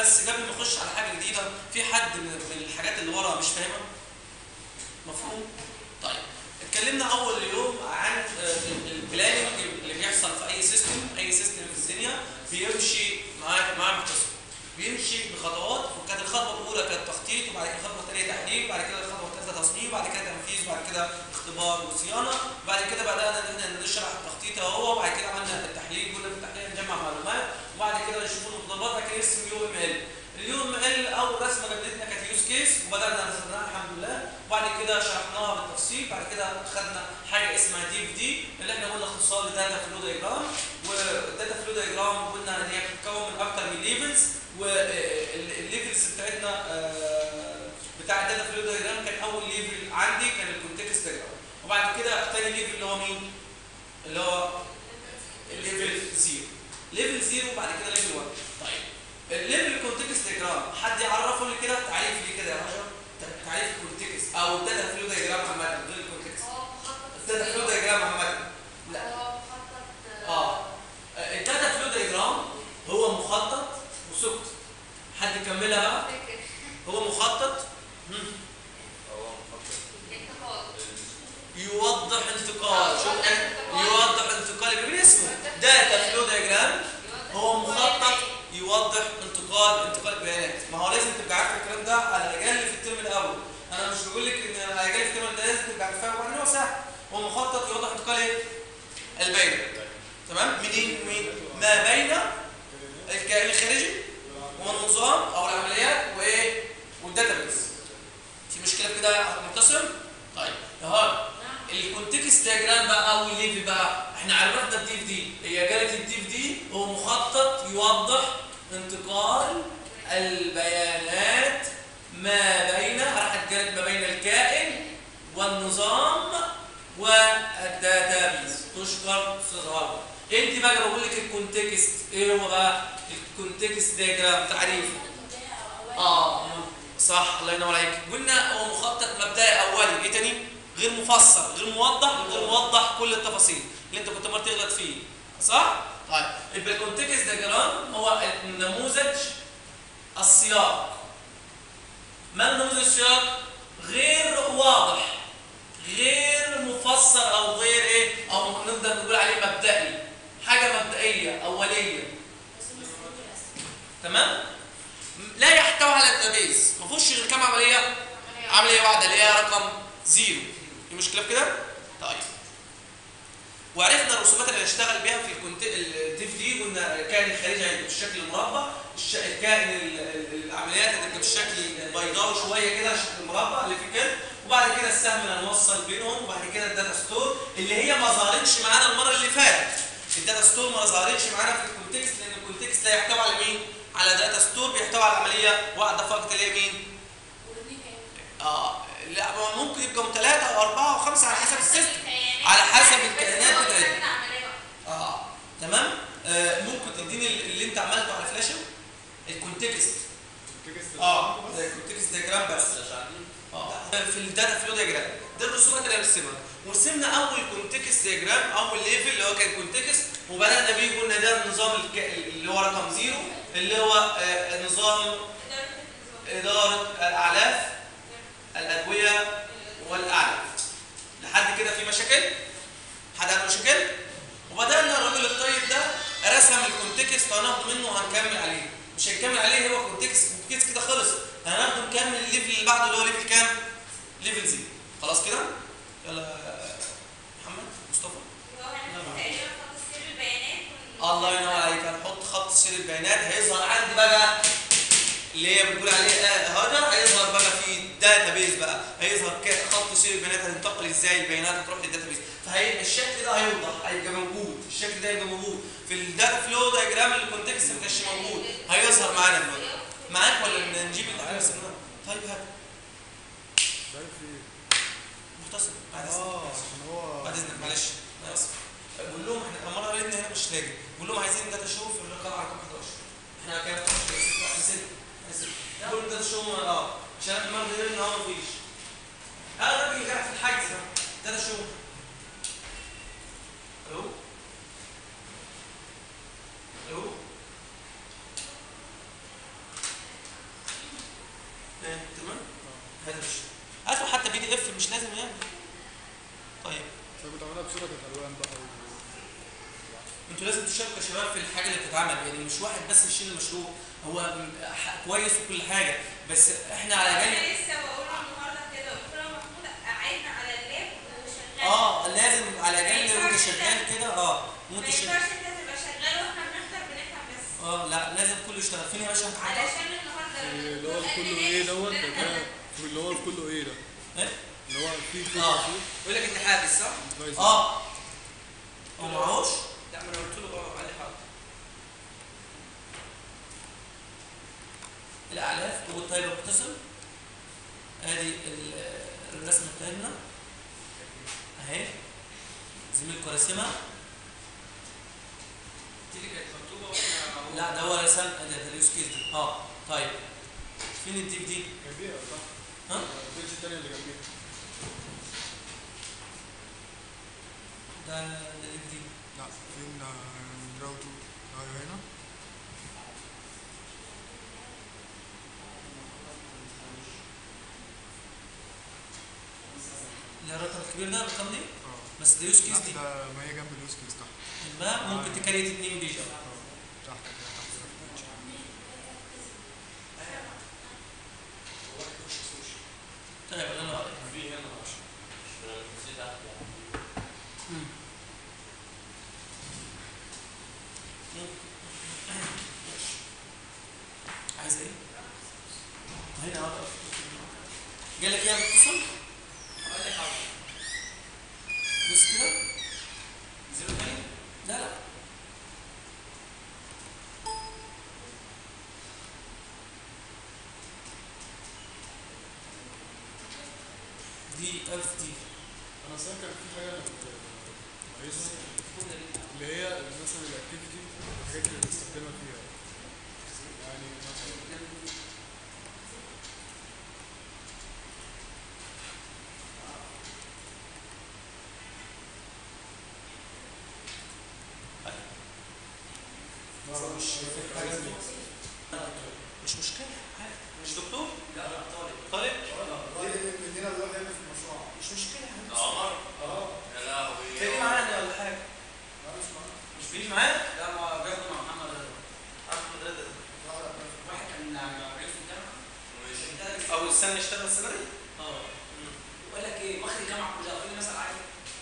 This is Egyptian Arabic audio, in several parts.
بس قبل ما اخش على حاجه جديده في حد من من الحاجات اللي ورا مش فاهمها مفهوم طيب اتكلمنا اول يوم عن آه، ال- البلاننج اللي بيحصل في اي سيستم اي سيستم في الدنيا بيمشي معاه معاه مختصر بيمشي بخطوات وكانت الخطوه الاولى كانت تخطيط وبعد كده الخطوه الثانيه تحليل وبعد كده الخطوه الثالثه تصميم وبعد كده تنفيذ وبعد كده اختبار وصيانه وبعد كده بدانا ان احنا نشرح التخطيط اهو وبعد كده عملنا التحليل قلنا في التحليل نجمع معلومات وبعد كده نشوف المتطلبات بعد كده نرسم يو ام ال اليو ام ال اول رسمه جابتنا كانت يوز كيس وبدانا رسمناها الحمد لله وبعد كده شرحناها بالتفصيل بعد كده خدنا حاجه اسمها دي في دي اللي احنا قلنا اختصار لداتا فلو دايجرام والداتا فلو دايجرام قلنا ان هي بتتكون من اكتر من ليفلز والليفلز بتاعتنا آه، بتاع الداتا فلو دايجرام كان اول ليفل عندي كان الكونتكست دايجرام وبعد كده تاني ليفل اللي هو مين؟ اللي هو الليفل زيرو ليفل زيرو وبعد كده ليفل 1 طيب الليفل الكونتكست ديجرام حد يعرفه لي كده تعريف لي كده يا باشا ت- تعريف الكونتكست او الداتا فلو دايجرام عامه غير الكونتكست هو مخطط الداتا فلو دايجرام عامه لا هو مخطط اه الداتا فلو دايجرام هو مخطط وسكت حد يكملها بقى فكر هو مخطط مم. هو مخطط انتقاد يوضح انتقال شوف يوضح انتقال من اسمه داتا فلو دايجرام هو مخطط يوضح انتقال انتقال البيانات ما هو لازم تبقى عارف الكلام ده على الاقل في الترم الاول انا مش بقول لك ان على الاقل في الترم ده لازم تبقى عارفها وبعدين هو سهل هو مخطط يوضح انتقال ايه البيانات تمام منين ومين ما بين الكائن الخارجي والنظام او العمليات وايه والداتابيز في مشكله في كده متصل طيب اهو الكونتكست دياجرام بقى او الليفل بقى احنا عرفنا الدي في دي هي جالت الدي في دي هو مخطط يوضح انتقال البيانات ما بين راحت جالت ما بين الكائن والنظام والداتابيز تشكر استاذ هارد انت بقى بقول لك الكونتكست ايه هو بقى الكونتكست دياجرام تعريفه اه صح الله ينور عليك قلنا هو مخطط مبدئي اولي ايه تاني غير مفسر غير موضح غير موضح كل التفاصيل اللي انت كنت مرة تغلط فيه صح طيب يبقى الكونتكست دياجرام هو النموذج السياق ما النموذج السياق غير واضح غير مفسر او غير ايه او نقدر نقول عليه مبدئي حاجه مبدئيه اوليه تمام لا يحتوي على الداتابيز ما فيهوش غير كام عمليه عمليه واحده اللي هي رقم زيرو في مشكله في كده طيب وعرفنا الرسومات اللي هنشتغل بيها في الكونت الديف دي قلنا الكائن الخارجي هيبقى بالشكل المربع الش... الكائن ال... ال- العمليات هتبقى بالشكل البيضاوي شويه كده شكل المربع اللي في كده وبعد كده السهم اللي هنوصل بينهم وبعد كده الداتا ستور اللي هي ما ظهرتش معانا المره اللي فاتت الداتا ستور ما ظهرتش معانا في الكونتكست لان الكونتكست لا يحتوي على مين؟ على داتا ستور بيحتوي على عمليه واحده فقط اللي هي مين؟ اه لا ما ممكن يبقوا ثلاثه او اربعه او خمسه على حسب السيستم على حسب الكائنات بتاعتها اه تمام آه ممكن تديني اللي انت عملته على فلاشه الكونتكست اه ده الكونتكست دياجرام بس اه في الداتا فلو دياجرام ده الرسومات اللي هنرسمها ورسمنا اول كونتكست دياجرام اول ليفل اللي هو كان كونتكست وبدانا بيه قلنا ده النظام الك- اللي هو رقم زيرو اللي هو آه نظام اداره الاعلاف الادويه والاعلاف لحد كده في مشاكل حد عنده مشاكل وبدانا الراجل الطيب ده رسم الكونتكست هناخد منه وهنكمل عليه مش هنكمل عليه هو كونتكست كونتكست كده خلص هناخده نكمل الليفل اللي بعده اللي هو ليفل كام ليفل زيرو خلاص كده يلا يا محمد مصطفى الله ينور عليك هنحط خط سير البيانات هيظهر عندي بقى اللي هي بنقول عليه آه هذا هيظهر بقى في الداتا بيز بقى هيظهر ك- خط سير البيانات هتنتقل ازاي البيانات هتروح للداتا بيز فهيبقى الشكل ده هيوضح هيبقى موجود الشكل ده هيبقى موجود في الداتا فلو دايجرام الكونتكست ما كانش موجود هيظهر معانا دلوقتي معاك ولا ن- نجيب اللي احنا رسمناه طيب هات مختصر بعد اذنك اه عشان هو بعد اذنك معلش انا اسف قول لهم احنا المره اللي هنا مش لاقي قول لهم عايزين داتا شو في الرقم رقم 11 احنا كام 11 قول داتا شو اه عشان احنا المره اللي هنا ما فيش هذا الراجل اللي قاعد في الحجز ده داتا شو الو الو مش لازم يعني طيب طب بتعملها بصورة الألوان بقى و... انتوا لازم تشاركوا يا شباب في الحاجه اللي بتتعمل يعني مش واحد بس يشيل المشروع هو م- ح- كويس وكل حاجه بس احنا على جانب انا لسه بقول له النهارده كده قلت له يا محمود قعدنا على اللاب وشغال اه لازم على ما جانب وانت ينفعش شغال كده. كده اه ما وانت ينفعش شغال انت تبقى شغال واحنا بنحضر بنفهم بس اه لا لازم كله يشتغل فين يا باشا علشان النهارده لما اللي هو الدكتور قال كله لي ايه ناقش دوت كلنا ده كده. اللي هو كله ايه ده ايه اللي هو فيه كله اه فيه يقول لك انت حابس صح كويس اه هو معهوش لا ما انا قلت له اه قال لي حاضر الاعلاف ضغوط طيب متصل ادي ال- الرسمه بتاعتنا اهي زميلكم راسمها دي اللي كانت مكتوبه واحنا لا ده هو رسم ادي ده اليوز كيس دي اه طيب فين الدي في دي جنبيها صح ها البيج التانية اللي جنبيها ده الدي في دي لا فين راوتو ايوه هنا اللي هي الرقم الكبير ده الرقم دي اه بس ده يوز كيس دي لا ده ما هي جنب اليوز كيس تحت يبقى ممكن تكريت اتنين بيج اه تحت كده تحت كده في البيج طيب انا رأيي في هنا مش مش تحت يعني عايز ايه؟ هنا اهو جالك ايه يا متصل؟ قال لي حاضر بص كده زيرو تاني لا لا دي ألف دي انا اصلا كان في حاجة أنا كنت عايزها اللي هي مثلا الاكتيفيتي الحاجات اللي بنستخدمها فيها يعني مثلا مثلا مش في حاجة زي مش مشكلة عادي. مش دكتور؟ لا لا طالب طالب؟ مدينا الواحد هنا في المشروع مش مشكلة يا عم. عمر اه يا لهوي تيجي معانا ولا حاجة؟ مش بيجي معانا؟ لا ما بياخد مع محمد رضا أحمد رضا واحد كان معمول في الجامعه ماشي أول سنة اشتغل السنة دي؟ اه وقال لك ايه واخد الجامعه كلها قول لي مثلا عادي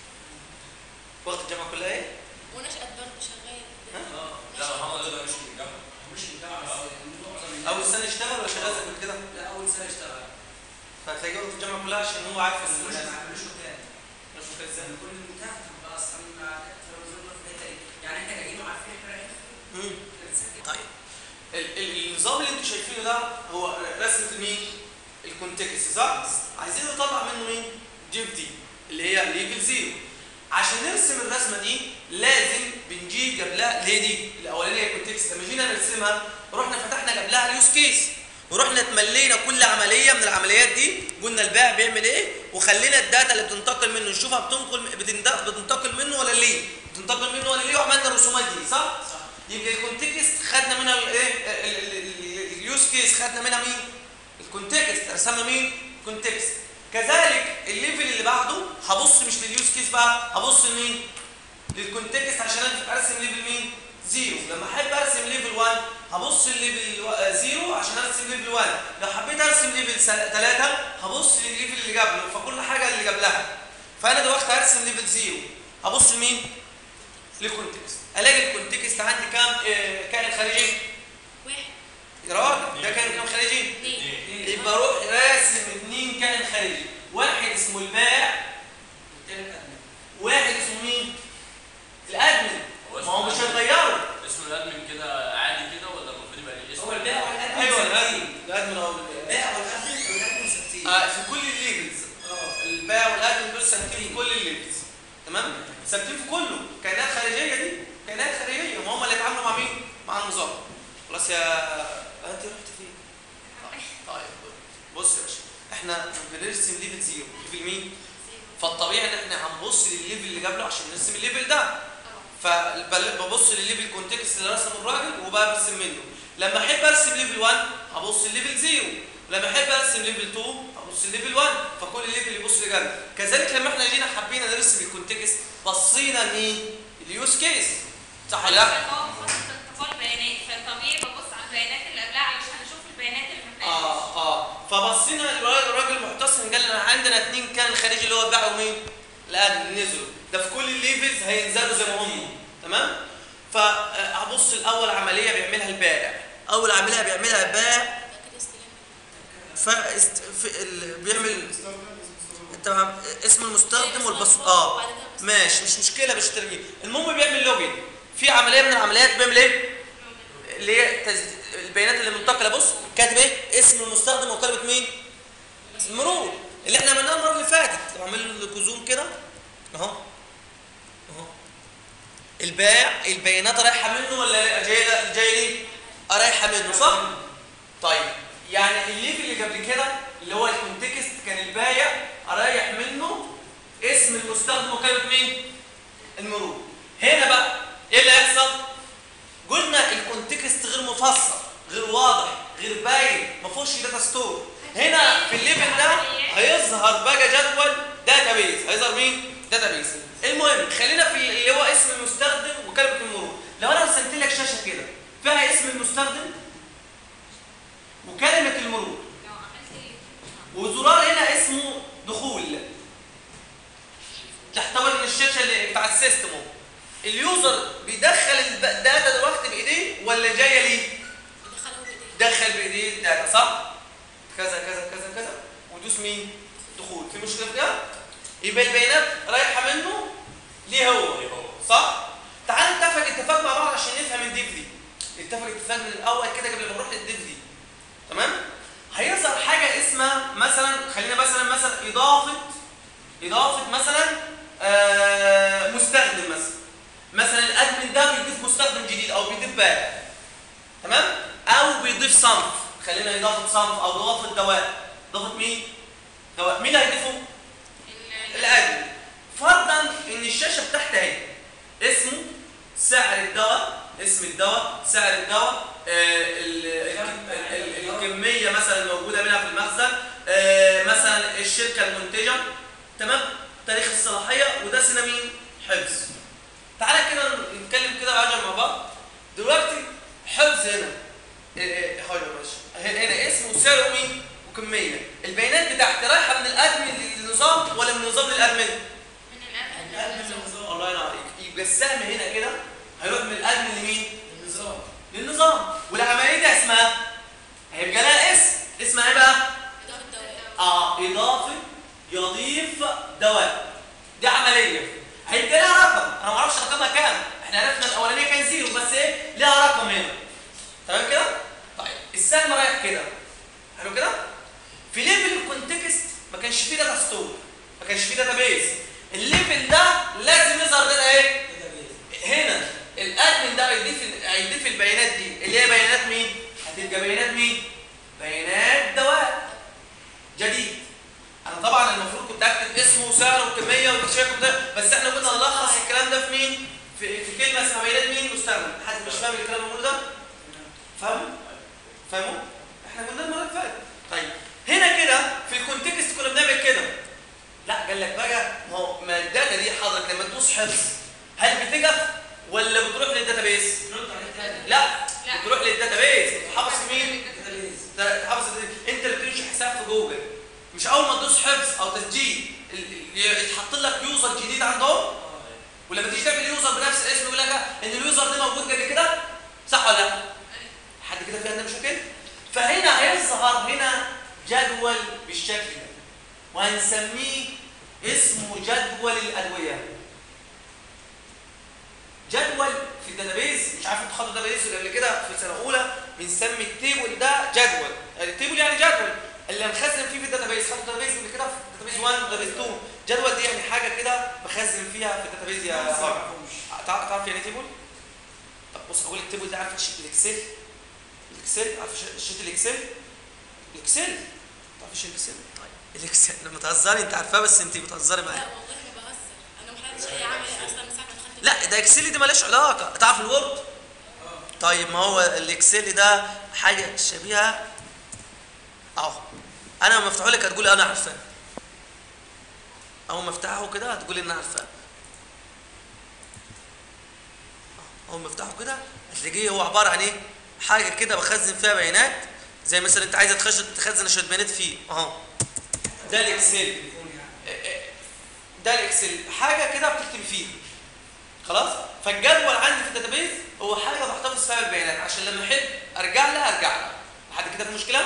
واخد الجامعة كلها إيه؟ ونشأت برضه شغال اه لا محمد رضا مش من الجامعة مش في الجامعه بس معظم الناس- أول سنة اشتغل ولا شغال زي ما كده؟ لا اول سنه اشتغل فتلاقيه واخد الجامعة كلها عشان هو عارف بس إن مش الناس- ما عملوش مكان مش مشكلة إزاي؟ يعني كل المتاح تبقى اصلا ترابيزون في الحته دي يعني احنا جايين وعارفين احنا رايحين فين مم. بنسجل. طيب ال- ال- النظام اللي انتوا شايفينه ده هو رسمة مين؟ الكونتكست صح؟ عايزين نطلع منه مين؟ جيف دي اللي هي ليفل زيرو عشان نرسم الرسمة دي لازم بنجي قبلها ليه دي؟ الأولانية الكونتكست لما جينا نرسمها رحنا فتحنا قبلها اليوز كيس ورحنا اتملينا كل عملية من العمليات دي قلنا البائع بيعمل ايه وخلينا الداتا اللي بتنتقل منه نشوفها بتنقل بتنت- بتنتقل منه ولا ليه؟ بتنتقل منه ولا ليه وعملنا الرسومات دي صح؟ صح يبقى الكونتكست خدنا منها الايه اليوز كيس خدنا منها مين الكونتكست رسمنا مين كونتكست كذلك الليفل اللي بعده هبص مش لليوز كيس بقى هبص لمين للكونتكست عشان ارسم ليفل مين زيرو لما احب ارسم ليفل 1 هبص لليفل و- آه، زيرو عشان ارسم ليفل 1 لو حبيت ارسم ليفل 3 هبص للليفل اللي قبله فكل حاجه اللي قبلها فانا دلوقتي هرسم ليفل زيرو هبص لمين للكونتكست الاقي الكونتكست عندي كام آه، كائن خارجي واحد يا راجل ده كائن كام خارجي اثنين يبقى اروح راسم اثنين كائن خارجي واحد اسمه البائع والتاني الادمن واحد اسمه مين الادمن ما هو مش هيغيره اسمه الادمن كده عادي كده ولا المفروض يبقى ليه اسم؟ هو البيع والادمن ايوه ثابتين. الادمن الادمن هو البيع والادمن والادمن ثابتين آه في كل الليفلز اه البائع والادمن دول ثابتين في كل الليفلز تمام ثابتين في كله كائنات خارجيه دي كائنات خارجيه ما هم اللي اتعاملوا مع مين مع النظام خلاص يا انت رحت فين طيب بص يا باشا احنا بنرسم ليفل زيرو ليفل مين فالطبيعي ان احنا هنبص للليفل اللي قبله عشان نرسم الليفل ده اه فببص للليفل كونتكست اللي رسمه الراجل وبرسم منه لما احب ارسم ليفل 1 هبص لليفل 0 لما احب ارسم ليفل 2 ابص ليفل 1 فكل ليفل يبص لجنب كذلك لما احنا جينا حبينا نرسم الكونتكست بصينا مين اليوز كيس صح ولا لا عشان هو مخصص انتقال بيانات فطبيعي ببص على البيانات اللي قبلها علشان اشوف البيانات اللي ما فيهاش. اه اه فبصينا الراجل الراجل محتسن قال لنا عندنا اثنين كان خارجي اللي هو باعوا مين الادم نزلوا ده في كل الليفلز هينزلوا زي ما هم تمام فهبص الاول عمليه بيعملها البائع اول عمليه بيعملها البائع ده كده استلام فاست... في ال... بيعمل مستخدم اسم مستخدم تمام اسم المستخدم والبص وبعد اه كده بس- ماشي مش مشكله مش ترجمه المهم بيعمل لوجن في عمليه من العمليات بيعمل ايه اللي هي تز... البيانات اللي منتقله بص كاتب ايه اسم المستخدم وكلمه مين المرور اللي احنا عملناه المره اللي فاتت لو عامل له كزوم كده اهو اهو البائع البيانات رايحه منه ولا جايه جايه ليه رايحه منه صح طيب يعني الليفل اللي قبل كده اللي هو الكونتكست كان البايع رايح منه اسم المستخدم وكلمه مين المرور هنا بقى ايه اللي هيحصل قلنا الكونتكست غير مفسر غير واضح غير باين ما فيهوش داتا ستور هنا في الليفل ده هيظهر بقى جدول داتا بيز هيظهر مين داتا بيز المهم خلينا في اللي هو اسم المستخدم وكلمه المرور لو انا رسمت لك شاشه كده فيها اسم المستخدم وكلمه المرور لو عملت ايه؟ وزرار هنا اسمه دخول تعتبر ان الشاشه اللي بتاع السيستم اهو اليوزر بيدخل الداتا دلوقتي بايديه ولا جايه ليه بيدخلوا بايديه دخل بايديه الداتا صح كذا كذا كذا كذا ودوس مين دخول في مشكله في كده يبقى البيانات رايحه منه ليه هو صح تعال نتفق اتفاق مع بعض عشان نفهم الديف دي اتفق اتفاق من الاول كده قبل ما نروح للديف دي تمام هيظهر حاجه اسمها مثلا خلينا مثلا مثلا اضافه اضافه مثلا آه مستخدم مثلا مثلا الادمن ده بيضيف مستخدم جديد او بيضيف بائع تمام او بيضيف صنف خلينا اضافه صنف او اضافه دواء اضافه مين دواء مين اللي هيضيفه ال- الادمن فرضا ان الشاشه بتاعتي اهي اسمه سعر الدواء اسم الدواء سعر الدواء آه، ال- ال- ال- الكميه مثلا الموجوده منها في المخزن آه، مثلا الشركه المنتجه تمام تاريخ الصلاحيه وده سنه مين حفظ تعالى كده نتكلم كده راجع مع بعض دلوقتي حفظ هنا إيه، حاضر يا باشا هنا هنا اسم وسعر مين وكميه البيانات بتاعتي رايحه من الادمن للنظام ولا من النظام للادمن من الأدنى الله ينور عليك يبقى السهم هنا كده هيروح من الادمن لمين النظام للنظام والعمليه دي اسمها هيبقى لها اسم اسمها ايه بقى اضافه دواء اه اضافه يضيف دواء دي عمليه هيبقى لها رقم انا ما اعرفش رقمها كام احنا عرفنا الاولانيه كان زيرو بس ايه لها رقم هنا تمام كده طيب السهم رايح كده حلو كده في ليفل الكونتكست ما كانش فيه داتا ستور ما كانش فيه داتا بيز الليفل ده لازم يظهر داتا ايه هنا الادمن ده هيضيف هيضيف البيانات دي اللي هي بيانات مين هتبقى بيانات مين بيانات دواء جديد انا طبعا المفروض كنت اكتب اسمه وسعره وكميه والتشيك ده بس احنا كنا نلخص الكلام ده في مين في, في كلمه اسمها بيانات مين مستخدم حد مش فاهم الكلام اللي بقوله ده فاهموا فاهموا احنا قلنا المره اللي فاتت طيب هنا كده في الكونتكست كنا بنعمل كده لا قال لك بقى ما هو ما الداتا دي حضرتك لما تدوس حفظ هل بتقف ولا بتروح للداتابيس رد عليه تاني لا لا. بتروح للداتابيس بتحفظ في مين داتابيز ده تحفظ الداتابيس. انت اللي بتنشئ حساب في جوجل مش اول ما تدوس حفظ او تسجيل ال- ال- يتحط لك يوزر جديد عندهم ولما تيجي تعمل يوزر بنفس الاسم يقول لك ان اليوزر ده موجود قبل كده صح ولا لا حد كده فيه عندنا مشاكل فهنا هيظهر هنا جدول بالشكل ده وهنسميه اسمه جدول الادويه جدول في الداتابيز مش عارف انتوا خدتوا داتابيز قبل كده في سنه اولى بنسمي التيبل ده جدول يعني التيبل يعني جدول اللي هنخزن فيه في الداتابيز خدتوا داتابيز قبل كده في الداتابيز 1 وداتابيز 2 جدول دي يعني حاجه كده بخزن فيها في الداتابيز يا هاجر تعرف تعرف يعني ايه تيبل طب بص اقول التيبل ده عارف شيت الاكسل الاكسل عارف ش- شيت الاكسل الاكسل تعرف شيت الاكسل طيب الاكسل لما تهزري انت عارفاه بس انت بتهزري لا معايا والله ما بهزر انا ما حدش اي عمل اصلا من ساعه ما دخلت لا ده اكسل دي مالهاش علاقه تعرف الوورد طيب ما هو الاكسل ده حاجه شبيهه اهو انا لما افتحه لك هتقولي انا عارفاه اول ما افتحه كده هتقولي انا عارفاه اول ما افتحه كده هتلاقيه هو عباره عن ايه حاجه كده بخزن فيها بيانات زي مثلا انت عايز تخش تخزن شويه بيانات فيه اهو ده الاكسل ده الاكسل حاجه كده بتكتب فيها خلاص فالجدول عندي في الداتابيز هو حاجه بحتفظ فيها بالبيانات عشان لما احب ارجع لها ارجع لها لحد كده في مشكله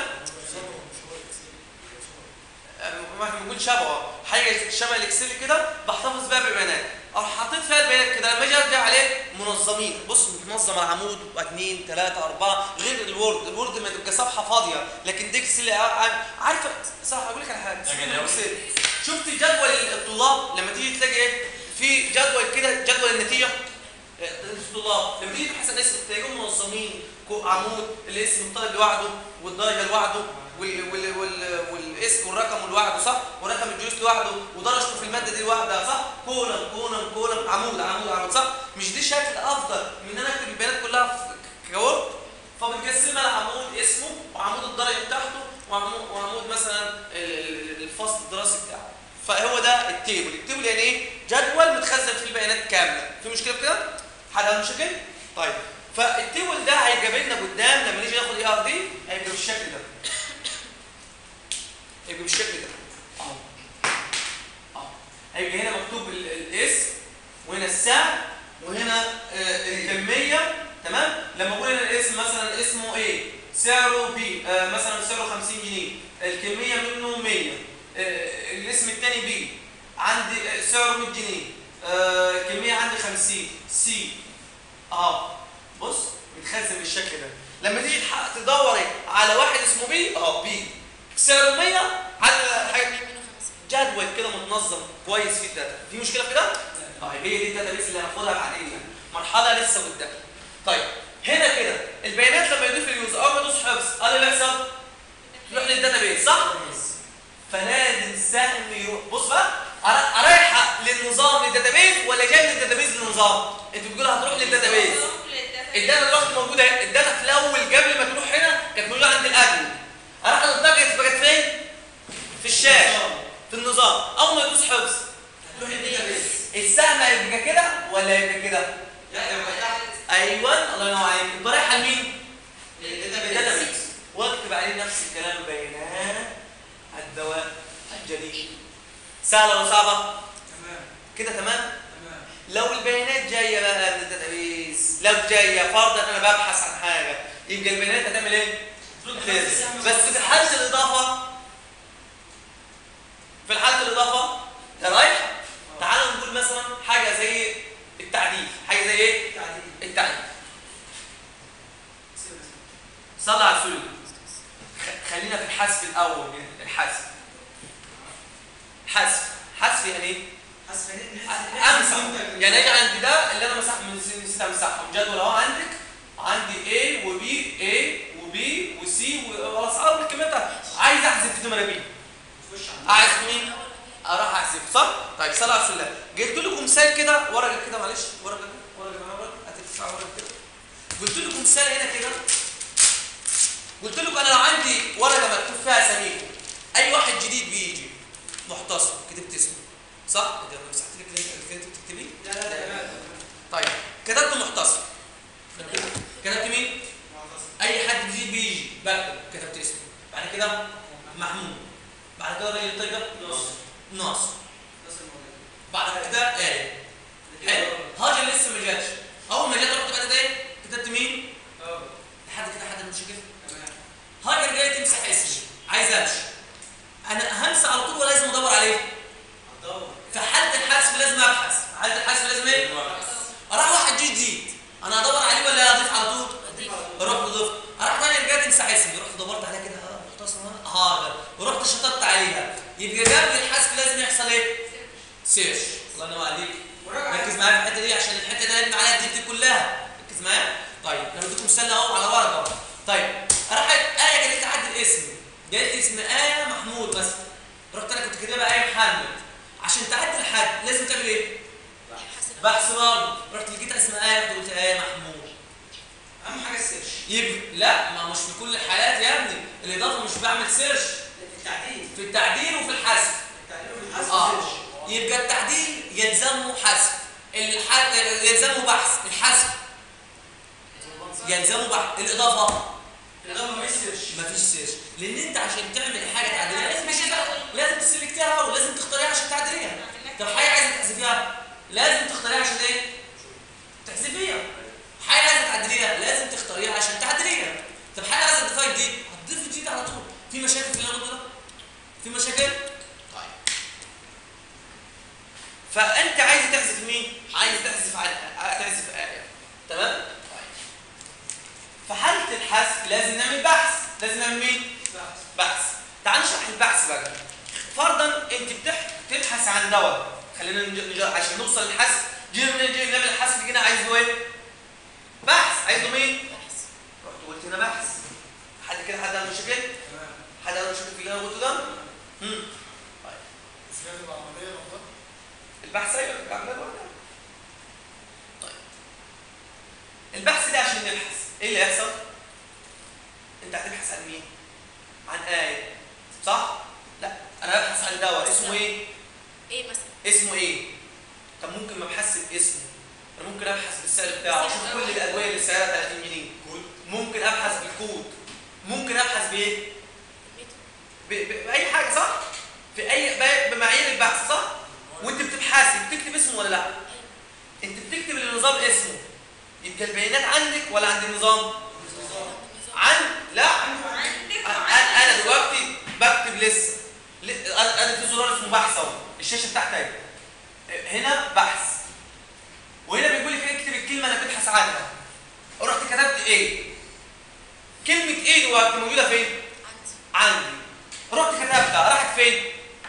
ما احنا بنقول شبهه حاجه شبه الاكسل كده بحتفظ بيها بالبيانات او حاطين فيها البيانات كده لما اجي ارجع عليه منظمين بص متنظم على عمود واثنين ثلاثه اربعه غير الوورد الوورد ما تبقى صفحه فاضيه لكن دي اكسل عارفه صح اقول لك على حاجه اكسل شفت جدول الطلاب لما تيجي تلاقي ايه في جدول كده جدول النتيجه الطلاب لما تيجي تبحث عن اسم تلاقيهم منظمين كو- عمود الاسم الطالب لوحده والدرجه لوحده وال وال وال والاسم والرقم لوحده صح ورقم الجلوس لوحده ودرجته في الماده دي لوحدها صح كولم كولم كولم عمود عمود عمود صح مش دي شكل افضل من ان انا اكتب البيانات كلها في كورد فبنقسمها لعمود اسمه وعمود الدرجه بتاعته وعمود, وعمود مثلا ال- ال- الفصل الدراسي بتاعه فهو ده التيبل التيبل يعني ايه جدول متخزن فيه البيانات كامله في مشكله في كده حد عنده مشاكل طيب فالتيبل ده هيجاب لنا قدام لما نيجي ناخد اي ار دي هيبقى بالشكل ده هيبقى بالشكل ده اهو اهو هيبقى هنا مكتوب ال- الاسم وهنا السعر وهنا آه، الكميه تمام لما اقول هنا الاسم مثلا اسمه ايه سعره بي آه، مثلا سعره 50 جنيه الكميه منه 100 آه، الاسم الثاني بي عندي آه، سعره 100 جنيه آه، الكميه عندي 50 سي اهو بص بيتخزن بالشكل ده لما تيجي تح- تدوري على واحد اسمه بي اهو بي سعره 100 على حاجه جدول كده متنظم كويس في الداتا في مشكله في كده طيب هي دي الداتا اللي هناخدها بعدين يعني مرحله لسه قدام طيب هنا كده البيانات لما يضيف اليوزر اول ما يدوس حفظ قال اللي يحصل يروح للداتا بيز صح فلازم سهم يروح بص بقى أنا- رايحه للنظام للداتابيز ولا جاي من الداتابيز للنظام انت بتقول هتروح للداتابيز الداتا دلوقتي موجوده اهي. الداتا في الاول قبل ما تروح هنا كانت موجوده عند الادمن انا هنطلقت بقت فين في الشاشه في النظام اول ما يدوس حفظ تروح الداتابيز السهم هيبقى كده ولا هيبقى كده لا يبقى تحت ايوه الله ينور عليك يبقى رايحه لمين الداتابيز الداتابيز واكتب عليه نفس الكلام بيانات الدواء الجديد سهله ولا صعبه تمام كده تمام تمام لو البيانات جايه بقى من الداتابيز لو جايه فرضا انا ببحث عن حاجه يبقى البيانات هتعمل ايه تنزل. بس في حاله الاضافه في حاله الاضافه ده رايحه تعالوا نقول مثلا حاجه زي التعديل حاجه زي ايه تعديل التعديل سيب بس. صلى على الفل خ- خلينا في الحذف الاول من الحذف حذف حذف يعني ايه حسب امسح يعني اجي عند ده اللي انا مسح من نسيت امسحهم جدول اهو عندك عندي A و B A و B و C والاسعار والكميه بتاعتها عايز احذف نمره B خش على احذف مين؟ اروح احذف صح؟ طيب صلى على السلام جبت لكم مثال كده ورقه كده معلش ورقه ورقه معايا ورقه هتدفع ورقه كده قلت لكم مثال هنا كده قلت لكم انا لو عندي ورقه مكتوب فيها اساميكم اي واحد جديد بيجي محتصر كتبت اسمه صح؟ انت لما مسحت لك اللي انت كنت بتكتبيه لا لا لا تمام طيب كتبت محتصر كتبت مين؟ معتصم. اي حد جديد بيجي بكتب كتبت اسمه بعد كده محمود بعد كده الراجل الطيب ده ناصر. ناصر ناصر مولانا. بعد كده ايه حلو هاجر لسه ما جاتش اول ما جت رحت بعد ده ايه كتبت مين اه لحد كده حد مش كده تمام هاجر جاي تمسح اسمي عايز امشي انا همسح على طول ولا لازم ادور عليه هتدور في حاله الحذف لازم ابحث في حاله الحذف لازم ايه اروح واحد جديد انا ادور عليه ولا اضيف على طول اروح لضفت اروح تاني رجعت امسح اسمي رحت دورت عليها كده اه مختصر هاجر ورحت شطبت عليها يبقى جنب الحذف لازم يحصل ايه سيرش الله ينور عليك وراجع ركز معايا في الحته دي عشان الحته دي هنبني عليها الديب دي كلها ركز معايا طيب انا بديكم مثال اهو على ورقه اهو طيب راحت ايه جابت لي عدل اسم جابت لي اسم ايه محمود بس رحت انا كنت كاتبها ايه محمد عشان تعدل حد لازم تعمل ايه بحث برضه رحت لقيت اسم ايه رحت قلت ايه محمود اهم حاجه السيرش يبقى لا ما مش في كل الحالات يا ابني الاضافه مش مش بعمل سيرش في التعديل في التعديل وفي الحذف التعديل في الحذف اه سيرش. يبقى التعديل يلزمه حذف الح... يلزمه بحث الحذف يلزمه بحث الاضافه الإضافة ما يسيرش مفيش سيرش لان انت عشان تعمل حاجه تعديليه لازم تشتغل لازم تسلكتها ولازم تختاريها عشان تعدليها طب حاجه عايزه تحذفيها لازم تختاريها عشان ايه تحذفيها حاجه عايزه تعدليها لازم تختاريها عشان تعدليها طب حاجه عايزه تضيفها جديد هتضيف جديد على طول في مشاكل في اللي انا بقوله ده في مشاكل طيب فانت عايز تحذف مين عايز تحذف على تحذف ايه تمام طيب في حاله الحذف لازم نعمل بحث لازم نعمل مين بحث تعال نشرح البحث بقى فرضا انت بتح... تبحث عن دواء خلينا نج... نج... عشان نوصل للحذف جينا من جينا نعمل الحذف جينا عايزه ايه بحث عايزه مين رحت قلت هنا بحث حد كده حد عنده مشاكل حد عنده مشاكل في اللي انا قلته ده امم بس هي تبقى عمليه لوحدها البحث ايوه عمال ولا طيب البحث ده عشان نبحث ايه اللي هيحصل انت هتبحث عن مين عن آية صح لا انا ببحث عن دواء اسمه ايه ايه مثلا اسمه ايه طب ممكن ما ابحثش باسمه انا ممكن ابحث بالسعر بتاعه اشوف كل الادويه اللي سعرها 30 جنيه ممكن ابحث بالكود ممكن ابحث بايه ب- ب- باي حاجه صح في اي ب- بمعايير البحث صح وانت بتبحثي بتكتب اسمه ولا لا انت بتكتب للنظام اسمه يبقى البيانات عندك ولا عند النظام عن لا عندك انا أنا دلوقتي بكتب لسه ل- انا أنا في زرار اسمه بحث اهو الشاشه بتاعتي اهي هنا بحث وهنا بيقول لي فين اكتب الكلمه اللي بتبحث عنها رحت كتبت ايه كلمه ايه دلوقتي موجوده فين عندي عندي رحت كتبتها راحت فين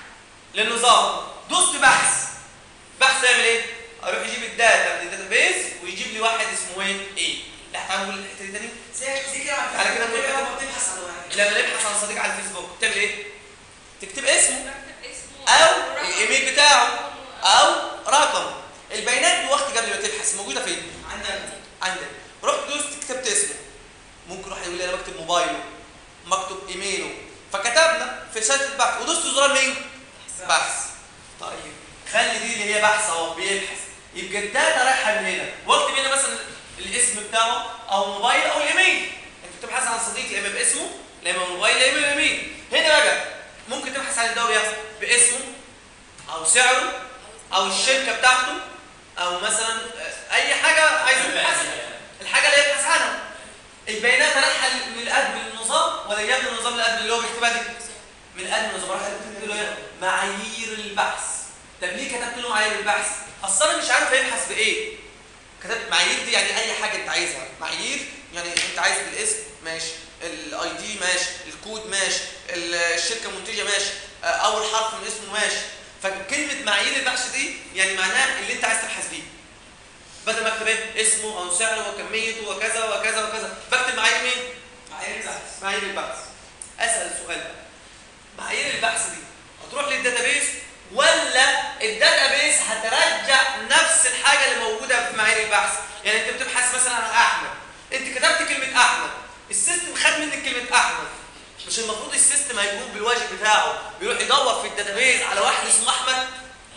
للنظام دوست بحث بحث يعمل ايه اروح يجيب الداتا من الداتابيز ويجيب لي واحد اسمه ايه ايه لا تعالوا نقول الحته دي تاني زي زي كده على كده نقول لما بتبحث عن واحد لما نبحث عن صديق على الفيسبوك تعمل ايه تكتب اسمه بكتب اسمه او رقم. الايميل بتاعه او رقم البيانات دي وقت قبل ما تبحث موجوده فين عندك عندك رحت دوست كتبت اسمه ممكن واحد يقول لي انا بكتب موبايله مكتوب ايميله فكتبنا في رساله البحث ودوست زرار مين بحث طيب خلي دي اللي هي بحث اهو بيبحث يبقى الداتا رايحه من هنا واكتب هنا مثلا الاسم بتاعه او موبايل او الايميل انت بتبحث عن صديق يا اما باسمه يا اما موبايل يا اما الايميل هنا بقى ممكن تبحث عن الدواء بياخد باسمه او سعره او الشركه بتاعته او مثلا آه، اي حاجه عايز تبحث الحاجه اللي يبحث عنها البيانات رايحه من الادم للنظام ولا جايه من النظام للادم اللي هو بيكتبها دي من الادم للنظام راح كتبت له ايه معايير البحث طب ليه كتبت له معايير البحث اصل انا مش عارف هيبحث بايه كتبت معايير دي يعني اي حاجه انت عايزها معايير يعني انت عايز بالاسم ماشي الاي دي ماشي الكود ماشي ال- الشركه المنتجه ماشي آه، اول حرف من اسمه ماشي فكلمه معايير البحث دي يعني معناها اللي انت عايز تبحث بيه بدل ما اكتب ايه اسمه او سعره وكميته وكذا وكذا وكذا بكتب معايير مين معايير البحث معايير البحث اسال السؤال بقى معايير البحث دي هتروح للداتابيس ولا الداتابيس هترجع نفس الحاجه اللي موجوده في معايير البحث يعني انت بتبحث مثلا عن احمد انت كتبت كلمه احمد السيستم خد منك كلمه احمد مش المفروض السيستم هيقوم بالواجب بتاعه بيروح يدور في الداتابيس على واحد اسمه احمد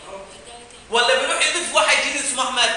ولا بيروح يضيف واحد جديد اسمه احمد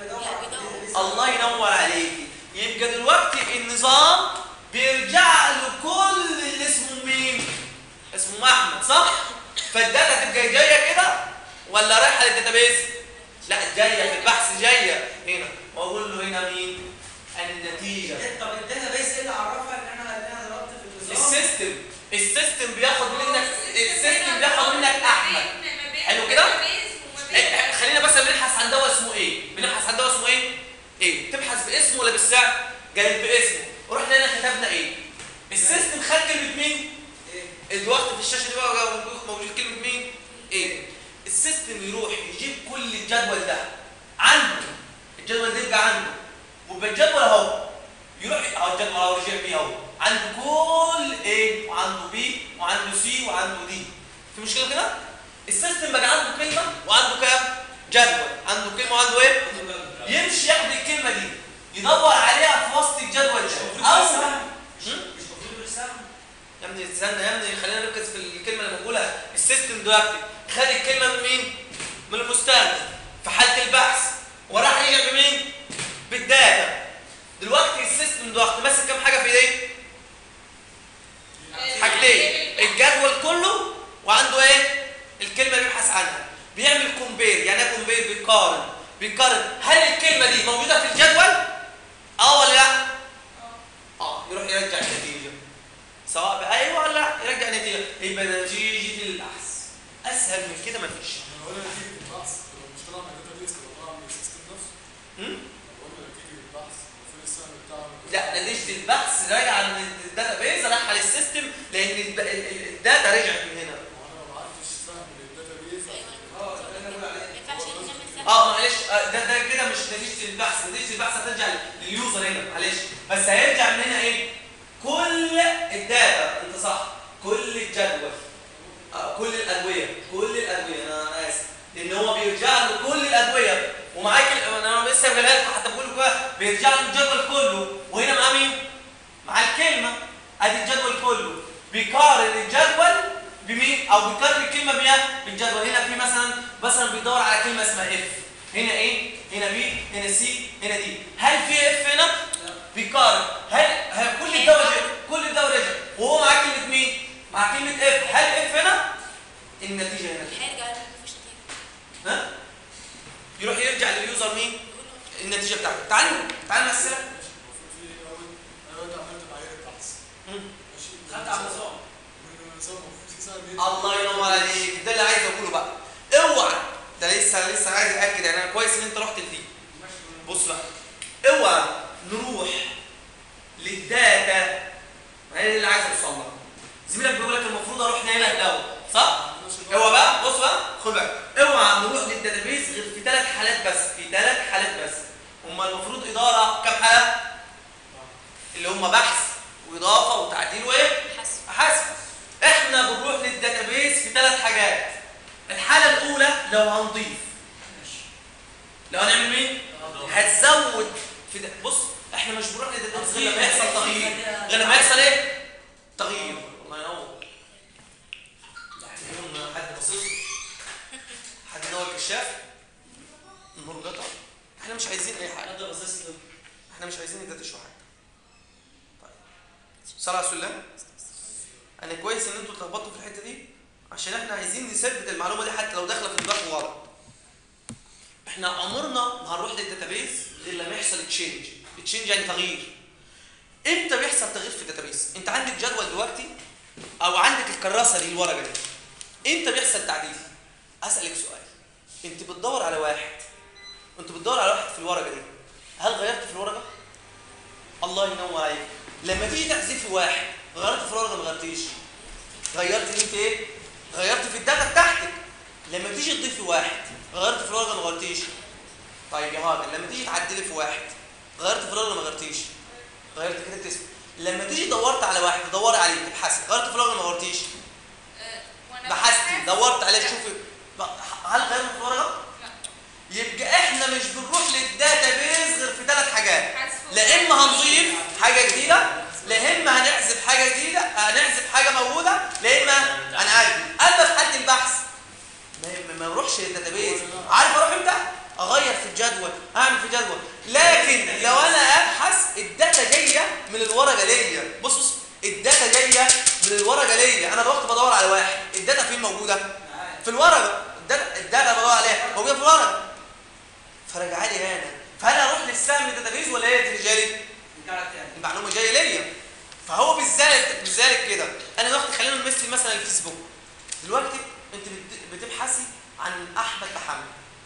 الله ينور عليكي يبقى دلوقتي النظام بيرجع له كل اللي اسمه مين اسمه احمد صح فالداتا تبقى جايه كده ولا رايحه للداتابيز لا جايه في البحث جايه هنا واقول له هنا مين النتيجه طب الداتا بيس ايه اللي عرفها ان انا ان انا ضربت في النظام السيستم السيستم بياخد منك السيستم بياخد منك احمد حلو كده؟ إيه، خلينا بس بنبحث عن دواء اسمه ايه بنبحث عن دواء اسمه ايه ايه تبحث باسمه ولا بالسعر قالت باسمه ورحنا هنا كتبنا ايه السيستم خد كلمه مين ايه الوقت في الشاشه دي بقى موجود موجود كلمه مين ايه السيستم يروح يجيب كل الجدول ده عنده الجدول ده يبقى عنده وبالجدول اهو يروح اهو الجدول اهو رجع بيه اهو عنده كل ايه وعنده بي وعنده سي وعنده دي في مشكله كده السيستم بقى عنده كلمه وعنده كام جدول عنده كلمه وعنده ايه يمشي ياخد الكلمه دي يدور عليها في وسط الجدول مش ده المفروض او يرسمها؟ هم؟ مش المفروض يرسمها؟ يا ابني استنى يا ابني خلينا نركز في الكلمه اللي بقولها السيستم دلوقتي خد الكلمه من مين من المستخدم في حاله البحث وراح رجع بمين بالداتا دلوقتي السيستم دلوقتي ماسك كام حاجه في ايديه حاجتين الجدول كله وعنده ايه الكلمه اللي بيبحث عنها بيعمل كومبير يعني ايه كومبير بيقارن بيقارن هل الكلمه دي موجوده في الجدول اه ولا لا اه يروح يرجع النتيجه سواء بايوه ولا لا يرجع النتيجه يبقى نتيجه البحث اسهل من كده مفيش هو انا نتيجه البحث لو مش طالع من الداتا بيس تبقى طالعه من السيستم نفسه هم؟ لو قلنا نتيجه البحث المفروض السهم بتاعه لا نتيجه البحث راجعه من الداتا بيز رايحه للسيستم لان الب- ال- ال- الداتا رجعت من هنا وانا ما بعرفش فهم من الداتا بيس اه ده اللي انا بقول عليه ما ينفعش نعمل سهم. اه معلش آه، ده ده كده مش نتيجه البحث نتيجه البحث هترجع لليوزر هنا معلش بس هيرجع من هنا ايه كل الداتا انت صح كل الجدول آه، كل الادويه كل الادويه انا اسف لان هو بيرجع له كل الادويه ومعاك ال- انا لسه جايبها لكم حتى بقول لكم بيرجع له الجدول كله وهنا معاه مين مع الكلمه ادي الجدول كله بيقارن الجدول بمين او بيقارن الكلمه بيها بالجدول هنا في مثلا مثلا بيدور على كلمه اسمها اف هنا ايه هنا بي هنا سي هنا دي هل في اف هنا بيقارن هل, هل كل الدوري كل الدوري رجع وهو معاه كلمه مين مع كلمه اف هل اف هنا النتيجه هنا هيرجع يقول مفيش نتيجة. ها يروح يرجع لليوزر مين النتيجه بتاعته تعالوا تعالوا نمثلها ماشي المفروض في اول انا دلوقتي عملت معايير البحث مم. ماشي خدت على النظام والنظام المفروض في سهم الله ينور عليك ده اللي عايز اقوله بقى اوعى ده لسه لسه عايز اكد يعني انا كويس ان انت رحت لدي بص بقى اوعى نروح للداتا ما هي دي اللي عايز اوصل لها زميلك بيقول لك المفروض اروح هنا الاول صح هو بقى بص بقى خد بالك اوعى نروح للداتابيس غير في ثلاث حالات بس في ثلاث حالات بس هم المفروض اداره كام حاله اللي هم بحث واضافه وتعديل وايه حسب. حسب احنا بنروح للداتابيس في ثلاث حاجات الحاله الاولى لو هنضيف لو هنعمل مين هتزود في ده. بص احنا مش بنروح للداتابيس غير لما يحصل تغيير غير لما يحصل ايه تغيير الله ينور يوم حد باصص حد نور الكشاف النور قطع احنا مش عايزين اي حاجه حد باصص له احنا مش عايزين انت تشرح حاجه طيب صلاه على السلام انا كويس ان انتوا اتلخبطتوا في الحته دي عشان احنا عايزين نثبت المعلومه دي حتى لو داخله في دماغكم غلط احنا عمرنا ما هنروح للداتابيز غير لما يحصل تشينج تشينج يعني تغيير امتى بيحصل تغيير في الداتابيز انت عندك جدول دلوقتي او عندك الكراسه دي الورقه دي امتى بيحصل تعديل اسالك سؤال انت بتدور على واحد انت بتدور على واحد في الورقه دي هل غيرت في الورقه الله ينور عليك لما تيجي تحذفي واحد غيرت في الورقه ما غيرتيش غيرت ان انت ايه غيرت في الداتا بتاعتك لما تيجي تضيفي واحد غيرت في الورقه ما غيرتيش طيب يا هاجر لما تيجي تعدلي في واحد غيرت في الورقه ما غيرتيش غيرت كده اسمه لما تيجي دورت على واحد تدوري عليه تبحثي غيرت في الورقه ما غيرتيش آه، وأنا بحثتي ببحث- دورت عليه شوفي بقى هل غيرت في الورقه يبقى احنا مش بنروح للداتا بيز غير في ثلاث حاجات حذف لا اما هنضيف حاجه جديده لا اما هنحذف حاجه جديده هنحذف حاجه موجوده لا اما هنعدل اما في حاله البحث ما ما نروحش للداتابيز عارف اروح امتى اغير في الجدول اعمل في جدول لكن لو انا ابحث الداتا جايه من الورقه ليا بص بص الداتا جايه من الورقه ليا انا دلوقتي بدور على واحد الداتا فين موجوده في الورقه الداتا الداتا بدور عليها موجوده في الورقه فرجع لي هنا فهل اروح للسهم الداتابيز ولا هي اللي جايه لي بتاعك تاني المعلومه جايه ليا فهو بالذات بالذات كده انا دلوقتي خلينا نمثل مثلا الفيسبوك دلوقتي انت بت- بتبحثي عن احمد محمد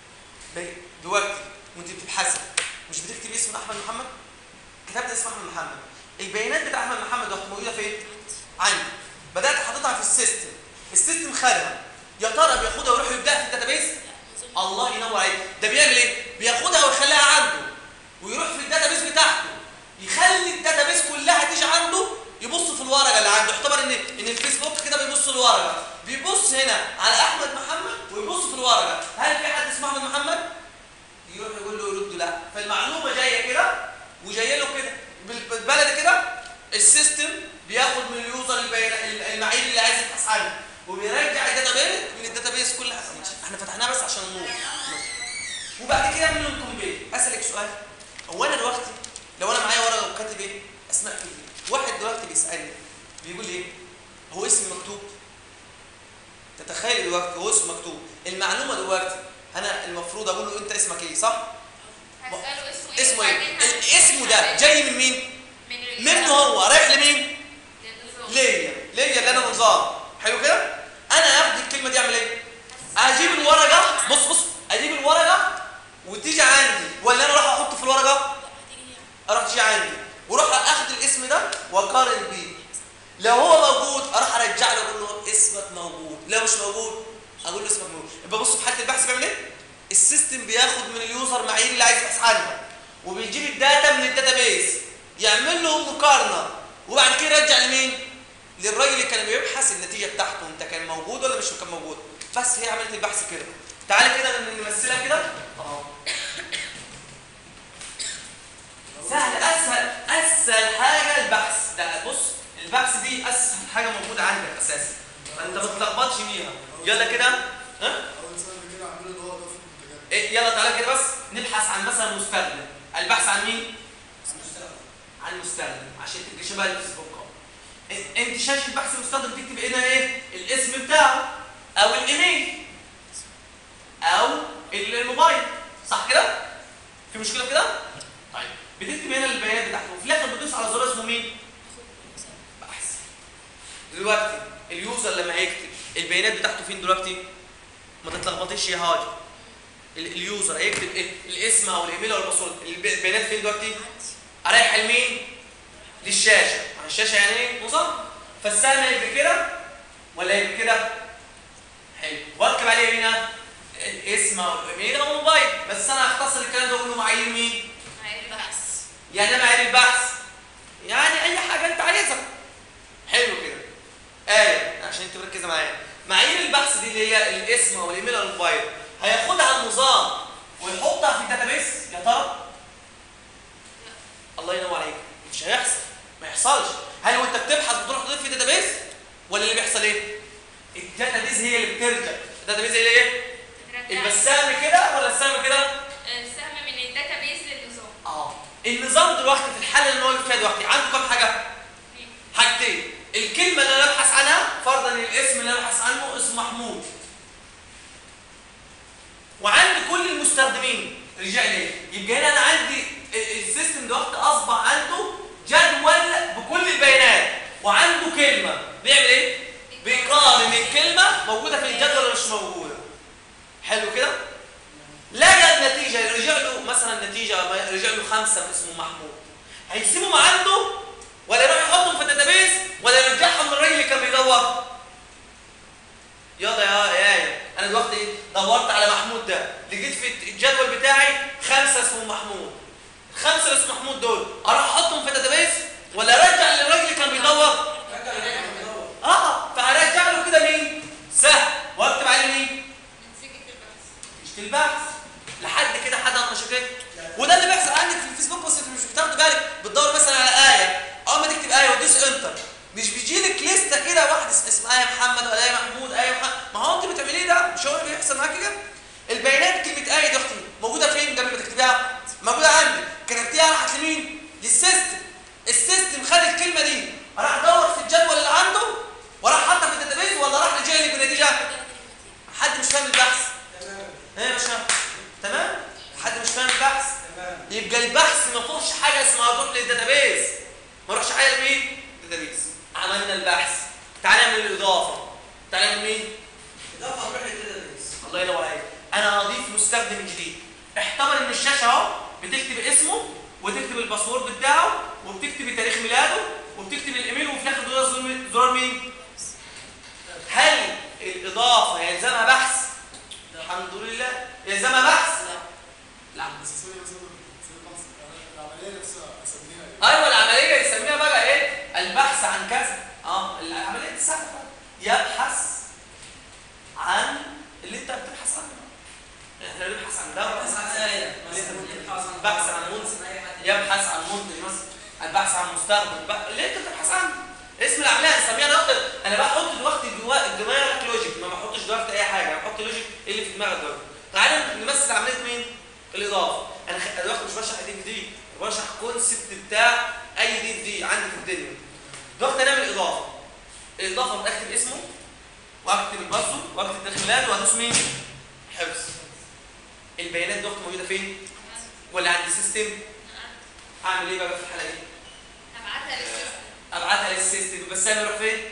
ب- دلوقتي وانت بتبحثي مش بتكتبي اسم احمد محمد كتبت اسم احمد محمد البيانات بتاع احمد محمد دلوقتي موجوده فين عندي بدات حاططها في السيستم السيستم خدها يا ترى بياخدها ويروح يبدأ في الداتابيز الله ينور عليك ده بيعمل ايه بياخدها ويخليها عنده ويروح في الداتابيس بتاعته يخلي الداتابيس كلها تيجي عنده يبص في الورقه اللي عنده اعتبر ان ان الفيسبوك كده بيبص الورقه بيبص هنا على احمد محمد ويبص في الورقه هل في حد اسمه احمد محمد يروح يقول له يرد لا فالمعلومه جايه كده وجايه له كده بال- بالبلد كده السيستم بياخد من اليوزر البيانات وبعد كده اعمل لهم كومبير اسالك سؤال هو انا دلوقتي لو انا معايا ورقه وكاتب ايه اسماء كلمه واحد دلوقتي بيسالني بيقول لي ايه هو اسمي مكتوب تتخيل دلوقتي هو اسمه مكتوب المعلومه دلوقتي انا المفروض اقول له انت اسمك ايه صح هسأله اسمه ايه اسمه ايه وبعدين هن- الاسم ده جاي من مين من ال- منه هو رايح لمين للنظام. ليا ليا اللي انا نظام حلو كده انا اخد الكلمه دي اعمل ايه اجيب الورقه بص بص اجيب الورقه وتيجي عندي ولا انا اروح احطه في الورقه لا هتيجي هي اروح تيجي عندي واروح اخد الاسم ده واقارن بيه لو هو موجود اروح ارجع له اقول له اسمك موجود لو مش موجود اقول له اسمك موجود يبقى بص في حاله البحث بيعمل ايه السيستم بياخد من اليوزر معايير اللي عايز يبحث عنها وبيجيب الداتا من الداتابيس يعمل له مقارنه وبعد كده يرجع لمين للراجل اللي كان بيبحث النتيجه بتاعته انت كان موجود ولا مش كان موجود بس هي عمليه البحث كده تعالى كده نمثلها كده اهو سهل اسهل اسهل حاجه البحث ده بص البحث دي اسهل حاجه موجوده عندك اساسا فانت ما تتلخبطش بيها يلا كده ها اول سنه كده اعمله اللي هو ده في المنتجات إيه يلا تعالى كده بس نبحث عن مثلا مستخدم البحث عن مين عن مستخدم عشان تبقى شبه الفيسبوك اهو إن- انت شاشه البحث المستخدم تكتب هنا ايه الاسم بتاعه او الايميل او الموبايل صح كده في مشكله في كده طيب بتكتب هنا البيانات بتاعته وفي الاخر بتدوس على زرار اسمه مين بحث دلوقتي اليوزر لما هيكتب البيانات بتاعته فين دلوقتي ما تتلخبطيش يا هاجر ال- اليوزر هيكتب ايه الاسم او الايميل او الباسورد الب- البيانات فين دلوقتي رايح لمين للشاشه مع الشاشه يعني ايه نظام فالسهم هيبقى كده ولا هيبقى كده حلو واكتب عليه هنا الاسم او الايميل او الموبايل بس انا هختصر الكلام ده واقول له معايير مين معايير البحث يعني ايه معايير البحث يعني اي حاجه انت عايزها حلو كده ايه عشان انت مركزه معايا معايير البحث دي اللي هي الاسم او الايميل او الموبايل هياخدها النظام ويحطها في الداتابيس يا ترى الله ينور عليك مش هيحصل ما يحصلش هل وانت بتبحث بتروح تضيف في الداتابيس ولا اللي بيحصل ايه الداتابيس هي اللي بترجع الداتابيس هي اللي ايه بترجع يبقى السهم كده ولا السهم كده السهم من الداتابيز للنظام اه النظام دلوقتي في الحاله اللي هو فيها دلوقتي عنده كام حاجه حاجتين الكلمه اللي انا ببحث عنها فرضا ان الاسم اللي انا ببحث عنه اسمه محمود وعندي كل المستخدمين رجع ليه يبقى هنا انا عندي ال- السيستم دلوقتي اصبح عنده جدول بكل البيانات وعنده كلمه بيعمل ايه بيقارن الكلمه موجوده في الجدول ولا مش موجوده حلو كده لقى النتيجه رجع له مثلا نتيجه رجع له خمسه اسمه محمود هيسيبهم عنده ولا يروح يحطهم في الداتابيس ولا يرجعهم للراجل اللي كان بيدور يلا يا يا انا دلوقتي إيه؟ دورت على محمود ده لقيت في الجدول بتاعي خمسه اسمه محمود الخمسه اللي اسمه محمود دول اروح احطهم في الداتابيس ولا ارجع للراجل اللي كان بيدور اه فهرجع له كده مين سهل واكتب عليه مين نتيجة البحث مش البحث لحد كده حد عنده مشاكل وده اللي بيحصل عندك في الفيسبوك بس انت مش بتاخد بالك بتدور مثلا على ايه اول ما تكتب ايه وتدوس انتر مش بيجي لك لسته كده واحد اس- اسمها ايه محمد ولا ايه محمود ايه محمد ما هو انت بتعمليه ده مش هو اللي بيحصل معاك كده البيانات كلمه ايه دي اختي موجوده فين قبل ما تكتبيها موجوده عندك كتبتيها راحت لمين للسيستم السيستم خد الكلمه دي راح دور في الجدول اللي عنده وراح حطها في الداتابيز ولا راح لجاي لي بنتيجه حد مش فاهم البحث ايه مش فاهم تمام حد مش فاهم البحث يبقى البحث ما فيهوش حاجه اسمها روح للداتابيز ما اروحش حاجه لمين الداتابيز عملنا البحث تعالى نعمل الاضافه تعالى نعمل مين اضافه نروح للداتابيس الله ينور عليك انا هضيف مستخدم جديد احتمل ان الشاشه اهو بتكتب اسمه وتكتب الباسورد بتاعه وبتكتب تاريخ ميلاده وبتكتب الايميل وفي الاخر تدوس زر- زرار مين هل الاضافه يلزمها بحث الحمد لله يلزمها بحث لا بس ثانية بس ثانية بحث العملية نفسها اسميها ايه؟ ايوه العمليه يسميها بقى ايه البحث عن كذا اه العمليه دي سهله يبحث عن اللي انت بتبحث عنه احنا بنبحث عن ده بحث عن ايه بحث عن منتج يبحث عن منتج مثلا البحث عن مستخدم الب- اللي انت بتبحث عنه اسم العمليه هنسميها دلوقتي انا بحط دلوقتي جوا دماغك لوجيك ما بحطش دلوقتي اي حاجه انا بحط لوجيك ايه اللي في دماغك دلوقتي تعالى نمثل عمليه مين الاضافه بكتب اسمه واكتب الباسورد واكتب تاريخ ميلاده وادوس مين؟ حفظ البيانات دي موجوده فين؟ ولا عند السيستم؟ اعمل ايه بقى في الحاله دي؟ هبعتها للسيستم ابعتها للسيستم بس انا اروح فين؟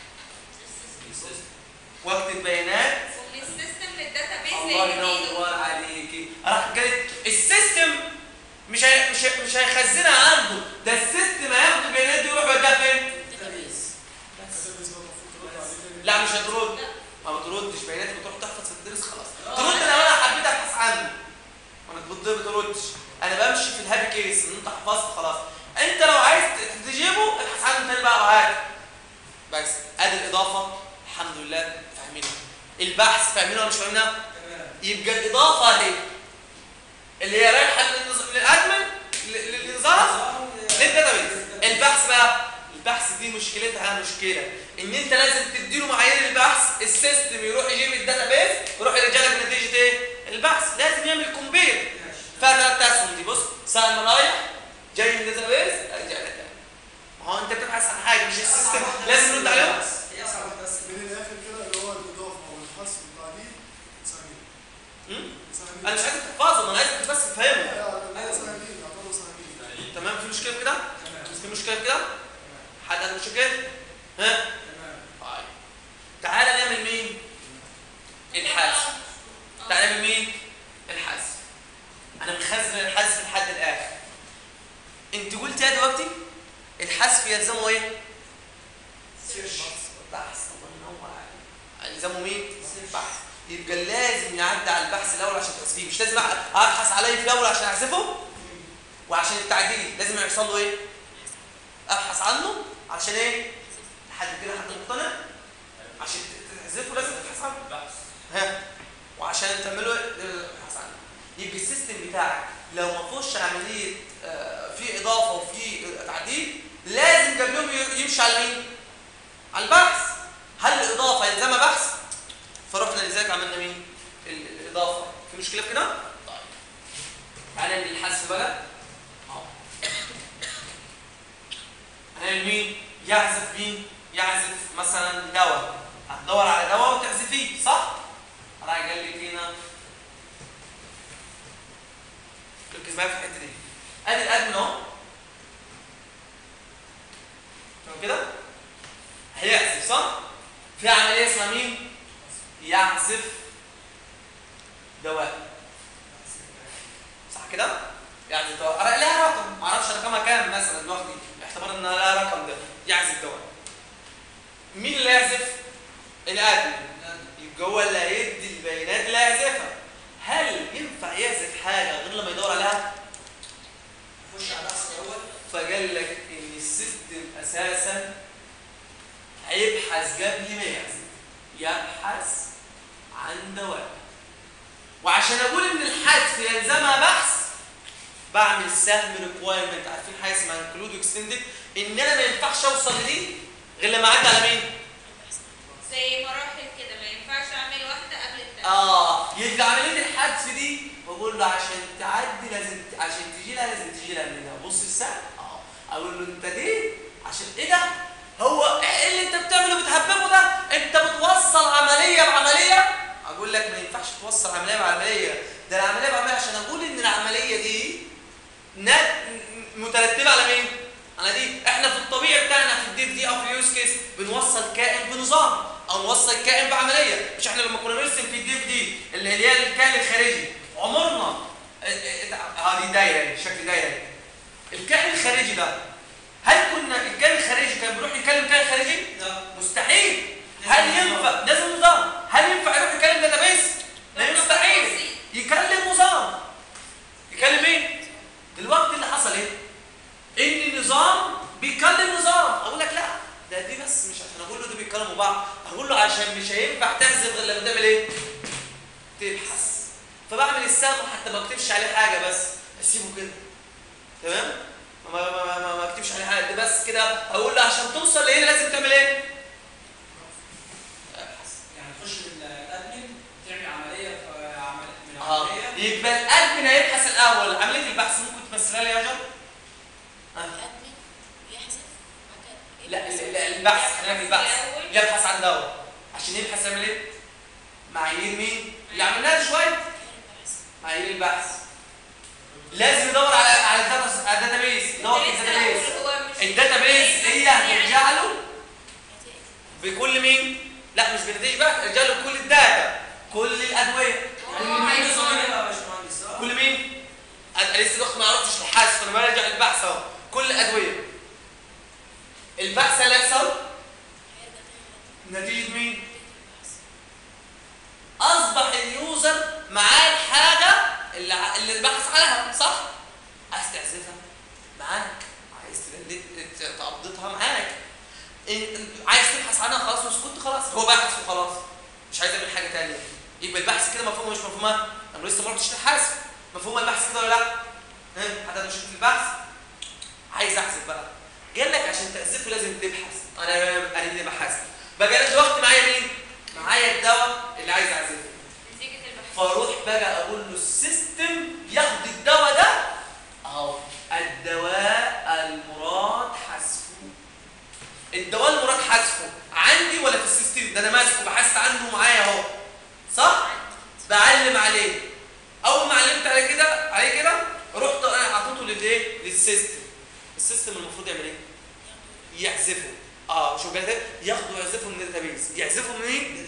واكتب بيانات ومن السيستم للداتابيز الله للجديد. ينور عليكي راح كانت السيستم مش هي... مش هي... مش هيخزنها عنده ده السيستم هياخد البيانات دي ويروح يوديها فين؟ داتابيز كده بالنسبه المفروض ترد عليه تاني لا مش هترد ما بتردش بيانات بتروح تحفظ في الدرس خلاص ترد لو انا حبيت ابحث عنه وانا بتضرب بتردش انا بمشي في الهابي كيس ان انت حفظت خلاص انت لو عايز تجيبه ابحث عنه تاني بقى وهات بس ادي الاضافه الحمد لله فاهمينها البحث فاهمينها ولا مش فاهمينها تمام يبقى الاضافه اهي اللي هي رايحه للنظ- للادمن ل- للنظام للداتابيز البحث بقى البحث دي مشكلتها مشكله ان انت لازم تديله معايير البحث السيستم يروح يجيب الداتابيز يروح يرجع لك نتيجه ايه البحث لازم يعمل كومبير ماشي فيها ثلاث اسهم دي بص ساعه ما رايح جاي من الداتابيز ارجع لك تاني. ما هو انت بتبحث عن حاجه مش السيستم لازم يرد عليهم هي اصعب واحده بس من الاخر كده اللي هو الاضافه او الحذف والتعديل سهلين مم؟ سهلين انا مش عايزك تحفظه ما انا عايزك بس تفهمه ايوه سهلين يعتبروا سهلين تمام في مشكله في كده تمام في مشكله في كده حد عنده مشكله ها تمام طيب تعالى نعمل مين الحذف تعالى نعمل مين الحذف انا مخزن الحذف لحد الاخر انت قلت يا دلوقتي الحذف يلزمه ايه سيرش بحث الله ينور عليك يلزمه مين بحث يبقى لازم يعدي على البحث الاول عشان تحذفيه مش لازم ابحث عليه في الاول عشان احذفه وعشان التعديل لازم يحصل له ايه ابحث عنه عشان ايه لحد كده حد مقتنع عشان تحذفه لازم تبحث عنه بحث ها وعشان تعمله ايه ابحث عنه يبقى السيستم بتاعك لو ما فيهوش عمليه آه، في اضافه وفي تعديل لازم قبلهم ي- يمشي على مين على البحث هل الاضافه يلزمها بحث فرحنا لذلك عملنا مين ال- الاضافه في مشكله في كده طيب تعالى نعمل الحذف بقى اهو هنعمل مين يعزف مين يعزف مثلا دواء هتدور على دواء وتعزفيه صح راح قال لك هنا ركز معايا في الحته دي ادي الادمن اهو تمام كده هيعزف صح في عمليه اسمها مين يعزف دواء صح كده يعزف دواء أنا لها رقم ما اعرفش رقمها كام مثلا دلوقتي اعتبر ان لها رقم ده يعزف دواء مين اللي يعزف الادمن يبقى هو اللي هيدي البيانات اللي هيعزفها هل ينفع يعزف حاجه غير لما يدور عليها خش على البحث الاول فقال لك ان السيستم اساسا هيبحث قبل ما يعزف يبحث عن دواء وعشان اقول ان الحذف يلزمها بحث بعمل سهم ريكوايرمنت عارفين حاجه اسمها انكلود واكستندد ان انا ما ينفعش اوصل لدي غير لما اعدي على مين؟ زي مراحل كده ما ينفعش اعمل واحده قبل الثانيه اه يبقى عمليه الحذف دي بقول له عشان تعدي لازم عشان تجي لها لازم تجي لها من هنا بص السهم اه اقول له انت دي عشان ايه ده هو ايه اللي انت بتعمله بتهببه ده انت بتوصل عمليه بعمليه اقول لك ما ينفعش توصل عمليه بعمليه ده العمليه بعمليه عشان اقول ان العمليه دي نا- مترتبه على مين على دي احنا في الطبيعي بتاعنا في الديف دي او في اليوز كيس بنوصل كائن بنظام او نوصل كائن بعمليه مش احنا لما كنا بنرسم في الديف دي اللي هي الكائن الخارجي عمرنا اه- اه- هذه دايره اهي، شكل دايره اهي. الكائن الخارجي ده هل كنا الكائن الخارجي كان بيروح يكلم كائن خارجي لا مستحيل هل ينفع لازم نظام هل ينفع يروح يكلم داتابيس لا مستحيل يكلم نظام يكلم ايه دلوقتي اللي حصل ايه ان النظام بيكلم نظام اقول لك لا ده دي بس مش عشان اقول له ده بيتكلموا بعض اقول له عشان مش هينفع تحذف غير لما تعمل ايه تبحث فبعمل السهم حتى ما اكتبش عليه حاجه بس اسيبه كده تمام ما ما ما, ما, ما اكتبش عليه حاجه ده بس كده اقول له عشان توصل لهنا لازم تعمل ايه ابحث يعني تخش من الادمن تعمل عمليه في عمل من اه عمليه يبقى الادمن هيبحث الاول عمليه البحث ممكن تمثلها لي يا جر الادمن يحذف بعد كده لا يبحث. ال- ال- البحث هنعمل البحث الاول يبحث عن دواء عشان يبحث يعمل ايه معايير مين اللي عملناها دي شويه معايير البحث لازم يدور على على الداتا على الداتابيس يدور في الداتابيس الداتابيس هي هترجع له بكل مين لا مش بنتيجه بقى ترجع له بكل الداتا كل الادويه كل مين نظام هنا بقى يا باشمهندس صح؟ كل مين أنا لسه دلوقتي ما عرفتش الحاسب فانا برجع البحث اهو كل الادويه البحث اللي يحصل نتيجه مين اصبح اليوزر معاه الحاجه اللي ع- اللي بحث عنها صح عايز تعزفها معاك عايز تبلد- ت- تقبضتها معاك إن- عايز تبحث عنها خلاص وسكت خلاص هو بحث وخلاص مش عايز يعمل حاجه تانية يبقى البحث كده مفهوم مش مفهومه انا لسه ما رحتش للحاسب مفهوم البحث كده ولا لا ها حد مش في البحث عايز احذف بقى قال لك عشان تعزفه لازم تبحث انا انا اللي بحثت بقى انا دلوقتي معايا مين معايا الدواء اللي عايز اعزفه نتيجة البحث فاروح بقى اقول له السيستم ياخد الدواء ده اهو الدواء المراد حذفه الدواء المراد حذفه عندي ولا في السيستم ده انا ماسكه بحثت عنه معايا اهو صح بعلم عليه اول ما علمت عليه كده عليه كده رحت انا حطيته للايه للسيستم السيستم المفروض يعمل ايه يحذفه اه شوف كده ياخده ويحذفه من الداتابيز يحذفه منين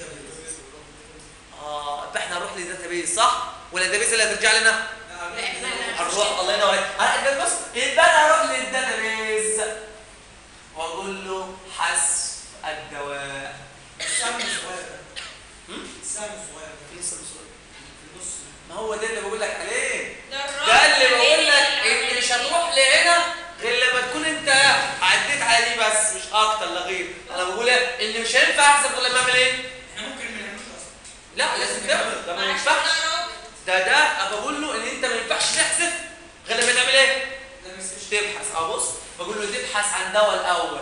اه يبقى احنا هنروح للداتابيز صح ولا الداتابيز اللي هترجع لنا هنروح الله ينور عليك انا بص يبقى انا هروح للداتابيز واقول له حذف الدواء السهم الصغير ده هم؟ السهم الصغير ده في لسه بصورة. في النص ما هو ده اللي بقول لك عليه ده الرد ده اللي بقول عليه لك ان مش العملية. هتروح لهنا غير لما تكون انت عديت على دي بس مش اكتر لا غير انا بقول إيه؟ ان مش هينفع احسب غير لما اعمل ايه احنا ممكن ما نعملوش اصلا لا لازم تعمل ده ما عشان ينفعش ده رابط. ده ده ابقى بقول له ان انت ما ينفعش تحذف غير لما تعمل ايه ده ما يصيرش تبحث اه بص بقول له تبحث عن دواء الاول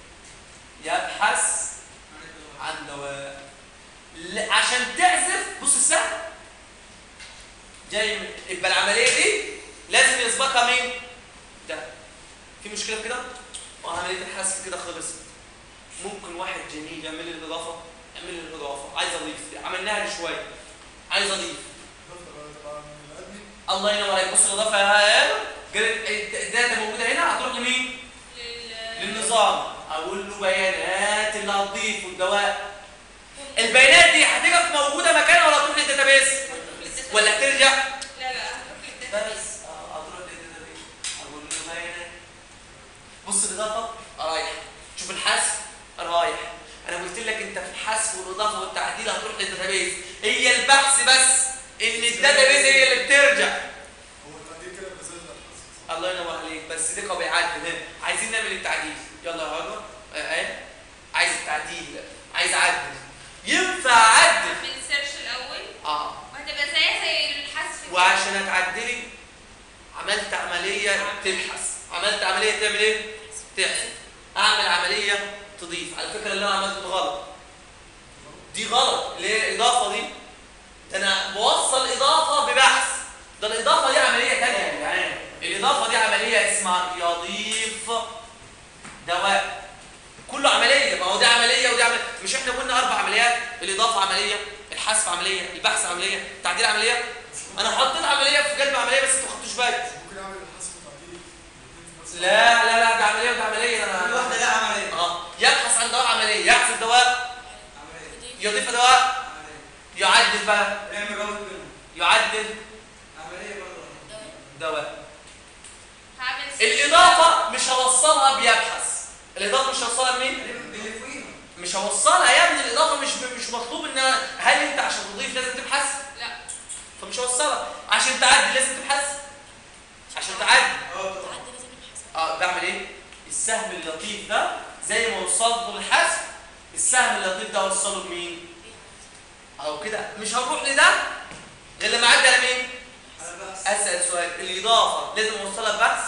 يبحث عن دواء لا، عشان تعزف بص السهم جاي من يبقى العمليه دي لازم يسبقها مين ده في مشكله في كده وعمليه الحذف كده خلصت ممكن واحد جميل يعمل لي الاضافه يعمل لي الاضافه عايز اضيف عملناها دي شويه عايز اضيف الله ينور عليك بص الاضافه يا هيا قالت الداتا موجوده هنا هتروح لمين لل- للنظام اقول له بيانات اللي هتضيفه الدواء البيانات دي هتبقى موجوده مكانها ولا هتروح للداتابيس ولا هترجع لا لا هتروح للداتابيس. بس اه هتروح للداتابيس اقول له بيانات بص الاضافه رايح شوف الحذف رايح انا قلت لك انت في الحذف والاضافه والتعديل هتروح للداتابيس هي البحث بس ان الداتابيس هي اللي بترجع هو التعديل كده بيزيد الحظ الله ينور عليك بس دي بيعدل هنا عايزين نعمل التعديل يلا يا هاجر آه، ايه عايز التعديل عايز اعدل ينفع اعدل من سيرش الاول اه وهتبقى زيها زي الحذف كده. وعشان اتعدلي عملت عمليه تبحث عملت عمليه تعمل ايه تحذف اعمل عمليه تضيف على فكره اللي انا عملته ده غلط دي غلط ليه الاضافه دي ده انا بوصل اضافه ببحث ده الاضافه دي عمليه ثانيه يا جدعان الاضافه دي عمليه اسمها يضيف دواء كله عمليه ما هو دي عمليه ودي عمليه مش احنا قلنا اربع عمليات الاضافه عمليه الحذف عمليه البحث عمليه التعديل عمليه انا حطيت عمليه في قلب عمليه بس انتوا ما خدتوش بالك ممكن اعمل الحسب وتعديل الاتنين في نفس لا لا لا ده عمليه وده عمليه كل انا واحده لها عمليه اه يبحث عن دواء عمليه يحذف دواء عمليه يضيف دواء عمليه يعدل بقى نعمل رابط بينهم يعدل عمليه برضه دواء هعمل سيرش الاضافه مش هوصلها بيبحث الاضافه مش هوصلها منين اللي فوقيها مش هوصلها يا ابني الاضافه مش مش مطلوب ان أنا- هل انت عشان تضيف لازم تبحث لا فمش هوصلها عشان تعدل لازم تبحث عشان تعدل اه طبعا تعدي لازم نحسب اه بعمل ايه السهم اللطيف ده زي ما وصلته للحذف السهم اللطيف ده اوصله لمين اهو كده مش هنروح لده غير لما اعدي على مين على بحث اسال سؤال الاضافه لازم اوصلها ببحث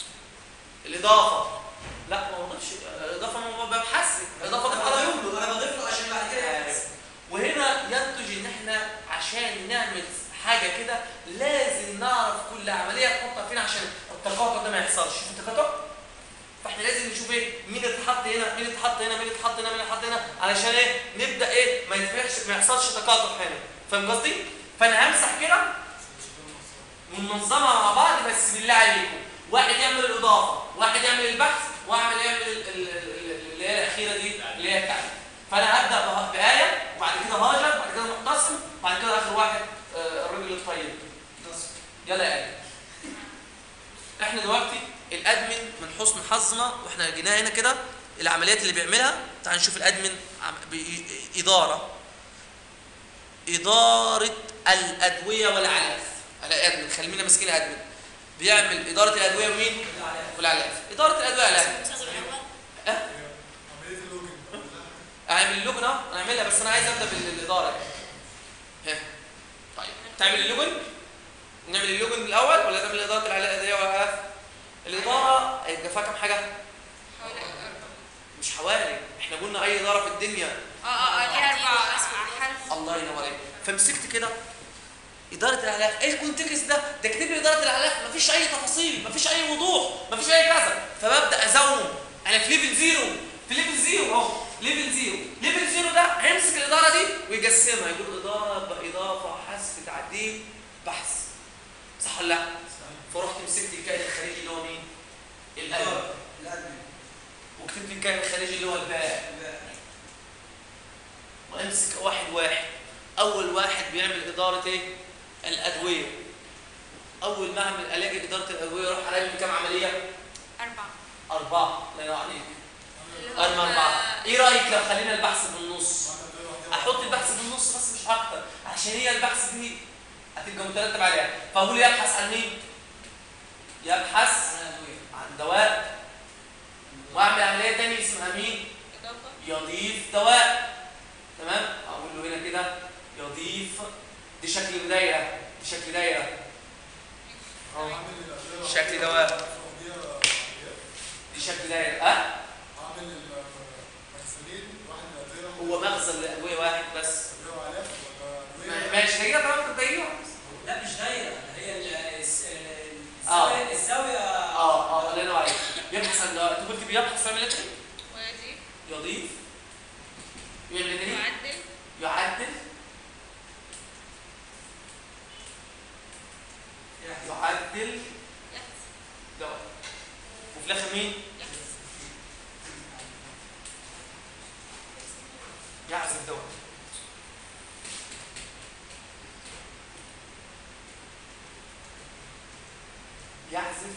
الاضافه لا ما بضيفش الاضافه ما ببحث الاضافه دي على طول انا بضيف له عشان بعد كده يبحث. وهنا ينتج ان احنا عشان نعمل حاجه كده لازم نعرف كل عمليه نحطها فين عشان التقاطع ده ما يحصلش شوف التقاطع فاحنا لازم نشوف ايه مين اللي اتحط هنا مين اللي اتحط هنا مين اللي اتحط هنا مين اللي اتحط هنا علشان ايه نبدا ايه ما يفرحش ما يحصلش تقاطع هنا فاهم قصدي فانا همسح كده وننظمها مع بعض بس بالله عليكم واحد يعمل الاضافه واحد يعمل البحث واحد يعمل ال- ال- ال- اللي هي الاخيره دي اللي هي التعليم فانا هبدا به- بايه وبعد كده هاجر بعد كده معتصم بعد كده اخر واحد آه، الراجل الطيب يلا يا آية. احنا دلوقتي الادمن من حسن حظنا واحنا جينا هنا كده العمليات اللي بيعملها تعال نشوف الادمن عم- بي- اداره اداره الادويه والاعلاف على ادمن خلينا ماسكين ادمن بيعمل اداره الادويه ومين والاعلاف اداره الادويه والاعلاف المستخدم الاول أه؟ عمليه اللوجن اعمل اللوجن اهو انا اعملها بس انا عايز ابدا بالاداره ها طيب تعمل اللوجن نعمل اللوجن الاول ولا نعمل اداره الادويه والاعلاف الاداره هيبقى فيها كام حاجه حوالي أربعة. مش حوالي احنا قلنا اي اداره في الدنيا اه اه اه ليها اربع حرف الله ينور عليك فمسكت كده اداره الاعلاف ايه الكونتكست ده ده كاتب لي اداره الاعلاف مفيش اي تفاصيل مفيش اي وضوح مفيش اي كذا فببدا ازوم انا في ليفل زيرو في ليفل زيرو اهو ليفل زيرو ليفل زيرو ده هيمسك الاداره دي ويقسمها يقول اداره باضافه حذف تعديل بحث صح ولا لا فرحت مسكت الكائن الخارجي اللي هو مين القلب الادمن وكتبت الكائن الخارجي اللي هو الباء وامسك واحد واحد اول واحد بيعمل اداره ايه الادويه اول ما اعمل الاقي اداره الادويه اروح الاقي كام عمليه أربعة اربعه الله ينور عليك اللي هو ارمى اربعه ايه رايك لو خلينا البحث في النص احط البحث في النص بس مش اكتر عشان هي البحث دي هتبقى مترتب عليها فاقول يبحث عن مين يبحث عن دواء واعمل عمليه تانية اسمها مين إضافة يضيف دواء تمام اقول له هنا كده يضيف دي شكل دايره دي شكل دايره أهو. شكل دواء دي شكل دايره اه عامل المغسلين واحد من الادويه هو مخزن لادويه واحد بس ادويه وعلاف ولا ما- ادويه ماشي هي طبعا دايره لا مش دايره هي ال- الس- ال- آه. الزاويه الزاويه اه اه الله ينور عليك يبحث عن دواء انت قلت بيبحث يعمل ايه تاني؟ ويضيف يضيف يعمل ايه تاني؟ يعدل يعدل يعدل يحذف دواء وفي الاخر مين؟ يحذف يعزف دواء يعزف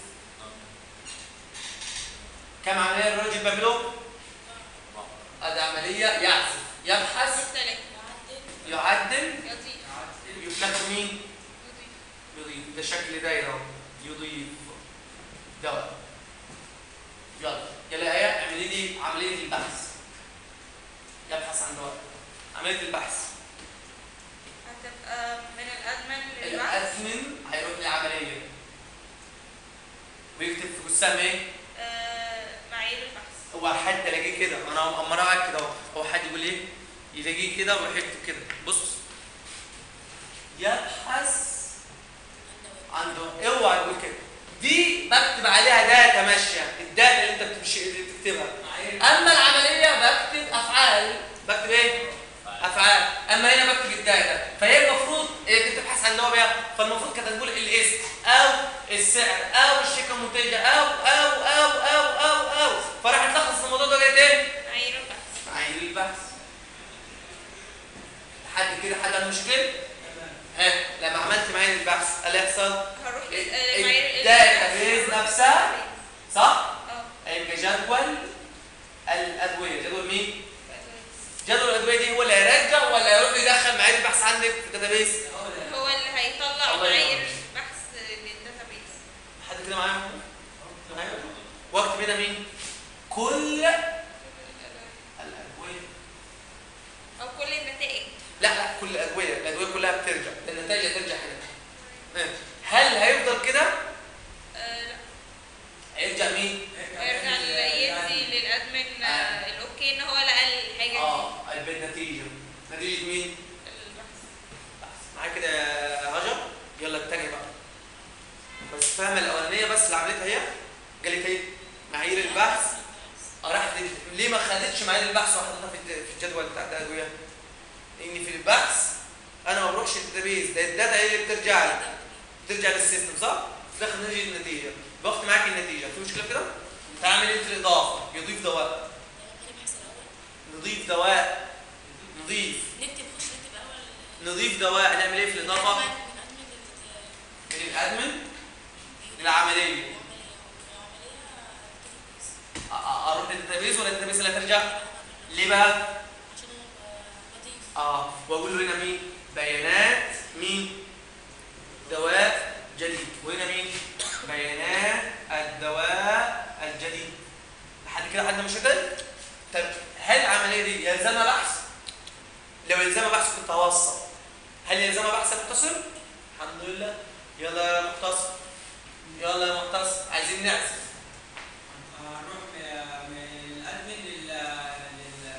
كم عملية الراجل بيعملهم؟ ادي عملية يعزف يبحث مختلف يعدل يضيف يفتكر مين؟ يضيف يضيف ده شكل دايرة أهو. يضيف دواء يلا يلا يا آية اعملي لي عملية البحث يبحث عن دواء عملية البحث هتبقى من الأدمن للبحث الأزمن هيروح لعملية ويكتب في جسام ايه؟ آه، معايير البحث هو حد الاقيه كده انا اما انا قاعد كده اهو هو حد يقول ايه؟ يلاقيه كده ويروح يكتب كده بص يبحث عن دواء اوعى تقول كده دي بكتب عليها داتا ماشيه الداتا اللي انت بتمشي اللي بتكتبها اما العمليه بكتب افعال بكتب ايه؟ افعال اما هنا بكتب الداتا فهي المفروض إيه كنت تبحث عن دواء بيها فالمفروض كانت تقول الاسم او السعر او الشركه المنتجه او او او او او او فراح تلخص الموضوع ده قالت ايه؟ معايير البحث معايير البحث لحد كده حد عنده مشكله؟ ها لما عملت معايير البحث ايه اللي يحصل؟ هروح ال- آه، معايير الداتا بيز نفسها صح؟ اه هيبقى جدول الادويه جدول مين؟ جدول الادويه دي هو اللي هيرجع ولا هيروح يدخل معايير البحث عندك في الداتابيس؟ هو اللي هيطلع الله ينور. معايير البحث للداتابيس حد كده معايا؟ معايا؟ واكتب هنا مين؟ كل الادويه او كل النتائج لا لا كل الادويه الادويه كلها بترجع النتائج هترجع هنا ها. هل هيفضل كده؟ آه، لا هيرجع مين؟ هيرجع يدي للادمن آه، الاوكي ان هو لقى الحاجه دي اه بالنتيجه نتيجه مين؟ البحث معايا كده يا هاجر يلا التانية بقى بس فاهمة الأولانية بس اللي عملتها هي قالت ايه؟ معايير البحث اه راحت ليه ليه ما خدتش معايا البحث وحطيتها في الد- في الجدول بتاع الادويه لان في البحث انا ما بروحش الداتابيز ده الداتا هي اللي بترجع لي بترجع للسيستم صح في الاخر نيجي النتيجه باخد معاك النتيجه في مشكله في كده تعمل انت الاضافه يضيف دواء هنبحث الاول نضيف دواء نضيف نكتب خش نكتب اول نضيف دواء نعمل ايه في الاضافه من أدمن لل- من الادمن للعمليه للعملية. أ- أ- اروح للداتابيز ولا الداتابيز اللي هترجع ليه بقى عشان أبقى بضيف اه واقول له هنا مين بيانات مين دواء جديد وهنا مين بيانات الدواء الجديد لحد كده عندنا مشاكل طب هل العمليه دي يلزمها بحث لو يلزمها بحث كنت هوصل هل يلزمها بحث يا مختصر الحمد لله يلا يا مختصر يلا يا مختصر عايزين نعزف هنروح من من الادمن لل لل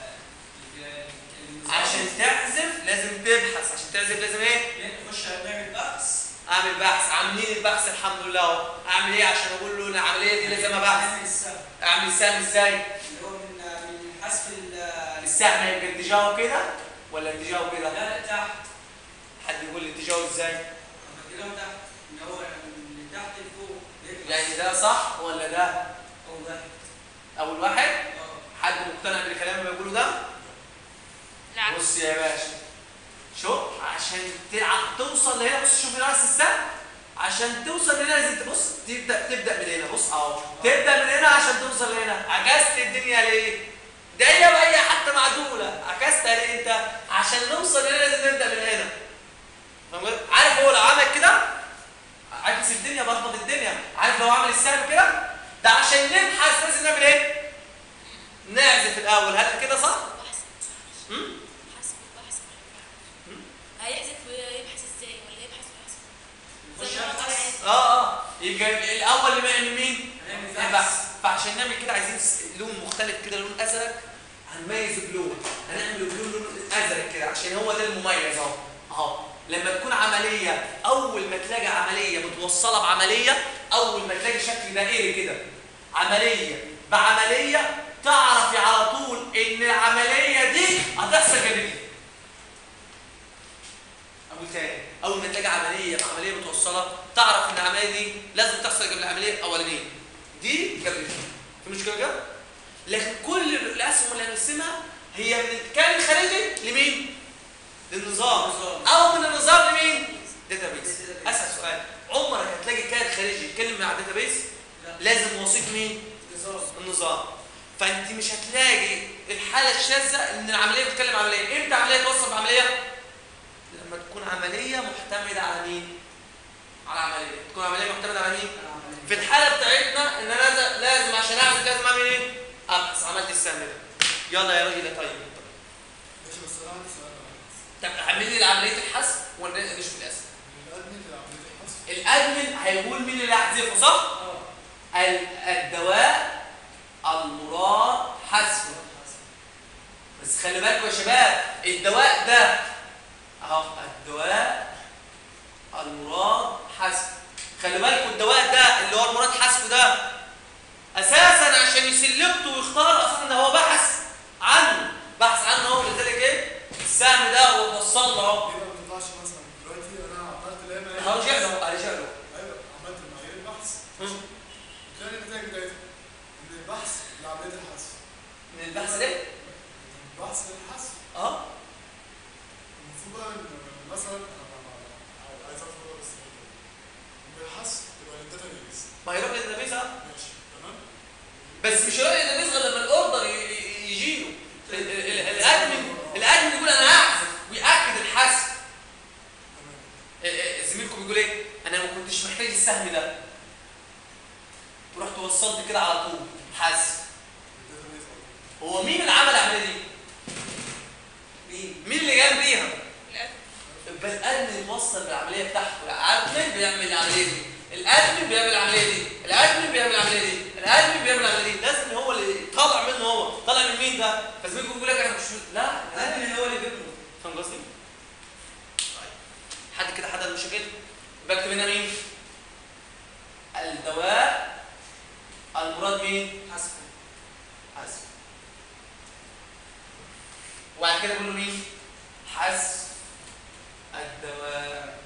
لل- عشان تعزف لازم تبحث عشان تعزف لازم ايه نخش نعمل بحث اعمل بحث عاملين البحث الحمد لله اهو اعمل ايه عشان اقول له ان العمليه دي لازم بحث نعمل السهم اعمل السهم ازاي اللي هو من من حذف ال السهم هيبقى اتجاهه كده ولا اتجاهه كده لا لا تحت حد يقول لي اتجاهه ازاي كده تحت اللي هو من تحت لفوق يعني ده صح ولا ده هو ده اول واحد اه حد مقتنع بالكلام اللي بيقوله ده العكس بص يا باشا شوف عشان تلعب توصل لهنا بص شوف راس السهم عشان توصل هنا لازم تبص تبدا تبدا من هنا بص اهو تبدا من هنا عشان توصل لهنا عكست الدنيا ليه؟ ده هي بقى هي حتى معدوله عكستها ليه انت؟ عشان نوصل هنا لازم نبدا من هنا فاهم قصدي؟ عارف هو لو عمل كده عكس الدنيا بخبط الدنيا عارف لو عمل السهم كده ده عشان نبحث لازم نعمل ايه؟ نعزف الاول هل كده صح؟ بحث امم حسب بحث مم. هيحذف ويبحث ازاي ولا يبحث ويحذف نخش زي ما هو نبحث. عايز. اه اه يبقى الاول اللي يعمل مين؟ هنعمل البحث بحث فعشان نعمل كده عايزين س- لون مختلف كده لون ازرق هنميز بلون هنعمل بلون لون ازرق كده عشان هو ده المميز اهو اهو لما تكون عمليه اول ما تلاقي عمليه متوصله بعمليه اول ما تلاقي شكل دائري كده عمليه بعمليه تعرفي على طول ان العمليه دي هتحصل جنبي اقول تاني اول ما تلاقي عمليه بعمليه متوصله تعرف ان العمليه دي لازم تحصل قبل العمليه الاولانيه دي قبل دي في مشكله كده لكن كل الاسهم اللي هنقسمها هي من الكائن الخارجي لمين للنظام النظام. او من النظام لمين داتابيس اسال سؤال عمرك هتلاقي كائن خارجي يتكلم مع داتابيس لا. لازم وسيط مين نظام النظام فانت مش هتلاقي الحاله الشاذه ان العمليه بتتكلم عمليه امتى عمليه توصل بعمليه لما تكون عمليه معتمده على مين على عمليه تكون عمليه معتمده على مين في الحاله بتاعتنا ان انا لازم, لازم عشان اعمل لازم اعمل ايه ابحث عملت السهم ده يلا يا راجل يا طيب ماشي بس انا عندي سؤال طب اعمل لي عمليه الحذف ولا نشوف الاسم الادمن في عمليه الحذف الادمن هيقول مين اللي هيحذفه صح اه ال- الدواء المراد حذفه بس خلي بالكم يا شباب الدواء ده اهو الدواء المراد حذفه خلي بالكم الدواء ده اللي هو المراد حذفه ده اساسا عشان يسلكته ويختار اصلا ان هو بحث عنه بحث عنه هو لذلك ايه السهم ده هو وصل له اهو ليه ما بتطلعش مثلا دلوقتي انا عملت لا اما اهو رجع له رجع له ايوه عملت معايير البحث مم. كان النتائج بتاعتها ان البحث لعمليه الحذف من البحث ده البحث للحذف اه المفروض بقى ان مثلا انا عايز افهم بس ان الحذف تبقى للداتابيز ما هيروح للداتابيس اه ماشي تمام بس مش هيروح للداتابيس غير لما الاوردر يجي له الادمن الادمن يقول انا هعزف وياكد الحذف تمام إيه- إيه، زميلكم بيقول ايه انا ما كنتش محتاج السهم ده ورحت وصلت كده على طول حذف الداتابيز هو مين اللي عمل العمليه دي مين؟ مين اللي قام بيها الأدمن. يبقى الادمن يتوصل بالعمليه بتاعته الادمن بيعمل العمليه دي الادمن بيعمل العمليه دي الادمن بيعمل العمليه دي الادمن بيعمل العمليه دي لازم هو اللي طالع منه هو طالع من مين ده فزميلكم بيقول لك انا مش لا الادمن هو اللي بيبني فاهم قصدي؟ طيب. حد كده حد المشاكل بكتب هنا مين؟ الدواء المراد مين؟ حسب حسب كله مين حذف الدوام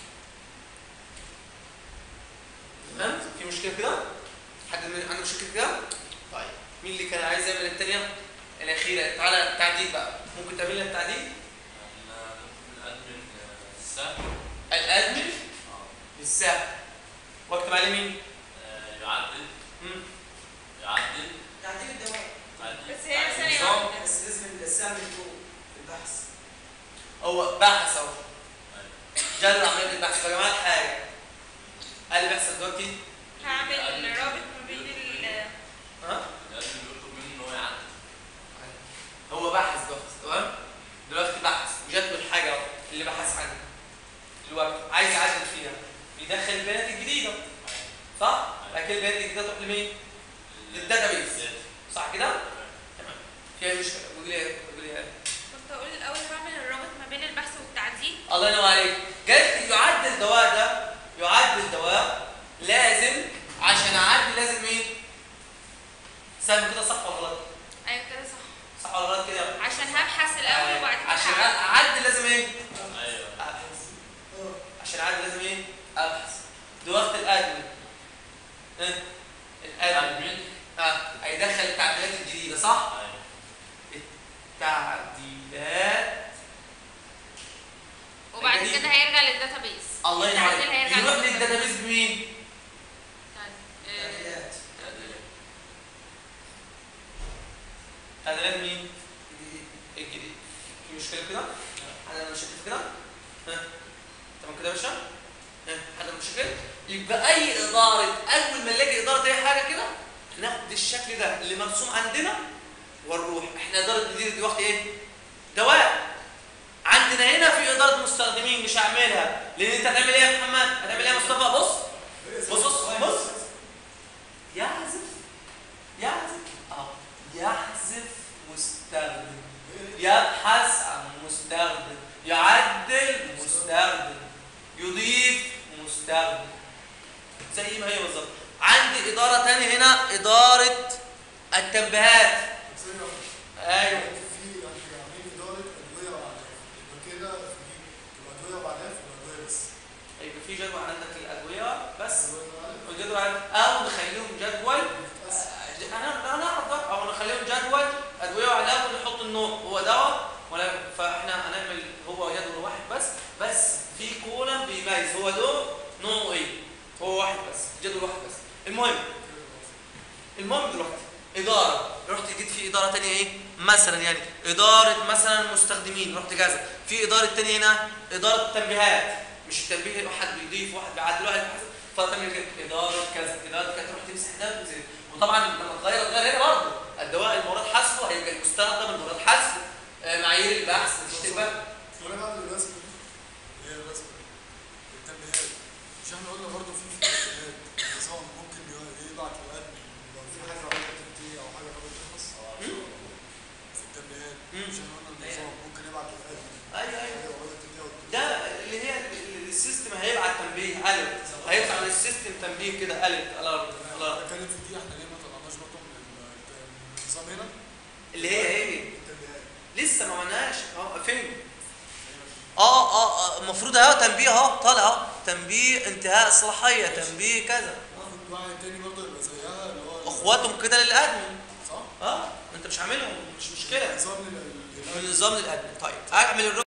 تمام في مشكله كده حد من عنده مشكله كده طيب مين اللي كان عايز يعمل الثانيه الاخيره تعالى التعديل بقى ممكن تعمل لنا التعديل احنا ممكن نقدم السهم الادمن للسهم واكتب عليه مين آه، يعدل مم. يعدل تعديل الدوام يعدل بس هي ثانية النظام. واحدة. بس لازم السهم اللي فوق في البحث هو بحث اهو أيوة. جرب عمليه البحث يا جماعه حاجه ايه اللي بيحصل دلوقتي هعمل رابط ما بين ال ها لازم يطلب منه ان هو يعدل هو بحث دلوقتي تمام دلوقتي بحث وجات له الحاجه أهو اللي بحث عنها دلوقتي عايز يعدل فيها بيدخل البيانات الجديده صح؟ بعد كده البيانات الجديده تروح لمين؟ للداتابيز. صح كده؟ تمام فيها مشكله قولي لي قولي لي كنت اقول الاول هعمل الرابط ما بين البحث والتعديل الله ينور عليك جت يعدل دواء ده يعدل دواء لازم عشان اعدل لازم مين؟ سامي كده صح ولا غلط؟ ايوه كده صح صح ولا غلط كده؟ عشان هبحث الاول وبعد كده عشان هعدل. اعدل لازم ايه؟ ايوه ابحث عشان اعدل لازم ايه؟ ابحث دي وقت الادمن ها؟ الادمن ادمن اه هيدخل التعديلات الجديده صح؟ ايوه تعديلات وبعد الجديد. كده هيرجع للداتابيز الله ينور التعديل عليك هيرجع يروح للداتابيز. للداتابيز بمين؟ آه، تعديلات تعديلات مين؟ الجديد في مشكله كده؟ حد عنده مشكله كده؟ ها؟ تمام كده يا باشا؟ ها؟ حد عنده مشكله؟ يبقى اي اداره اول ما نلاقي اداره اي حاجه كده ناخد الشكل ده اللي مرسوم عندنا ونروح احنا اداره جديده دلوقتي ايه؟ دواء عندنا هنا في اداره مستخدمين مش هعملها لان انت هتعمل ايه يا محمد؟ هتعمل ايه يا مصطفى؟ بص بص بص بص يحذف يحذف اه يحذف مستخدم يبحث عن مستخدم يعدل مستخدم يضيف مستخدم زي ما هي بالظبط عندي إدارة تانية هنا إدارة التنبيهات ثانية واحدة. أيوه في يعني عاملين إدارة أدوية وأعلاف يبقى كده في تبقى أدوية وأعلاف ولا أدوية بس؟ يبقى في جدول عندك الأدوية بس أدوية وأعلاف والجدول عندك أو نخليهم جدول بتتقسم. انا انا اعرف ده او نخليهم جدول ادويه وعلاج ونحط النوع هو دواء ولا فاحنا هنعمل هو جدول واحد بس بس في كولم بيميز هو ده نوعه ايه هو واحد بس جدول واحد بس المهم المهم دلوقتي اداره رحت جيت في اداره تانية ايه مثلا يعني اداره مثلا مستخدمين رحت كذا في اداره تانية هنا اداره تنبيهات مش التنبيه واحد بيضيف واحد بيعدل واحد بيحذف فتعمل كده اداره كذا اداره كذا تروح تمسح ده وتمسح ده. وطبعا لما تغير تغير هنا برضه الدواء المراد حذفه هيبقى المستخدم المراد حذفه آه، معايير البحث مش تبقى وأنا بعمل الرسمة دي اللي هي الرسمة التنبيهات مش احنا قلنا برضه في في التنبيهات نظام ممكن ي- يبعت للأدمن لو في حاجة عملت تنتهي أو حاجة عملت تخلص في التنبيهات مم. مش احنا قلنا النظام ممكن يبعت للأدمن ايوه ايوه حاجة عملت تنتهي أو ده اللي هي ال- السيستم هيبعت تنبيه الرت هيطلع من السيستم تنبيه كده الرت الارت الارت بتكلم في دي احنا ليه ما طلعناش برضه من ال- من النظام هنا اللي هي ايه التنبيهات لسه ما عملناش اه فين اه اه آه، المفروض اهو تنبيه اهو طالع اهو تنبيه انتهاء الصلاحيه تنبيه كذا المفروض واحد تاني برضه يبقى زيها اللي هو اخواتهم كده للادمن صح؟ اه انت مش عاملهم مش مشكله نظام لل- لل- من نظام للادمن طيب اعمل الركن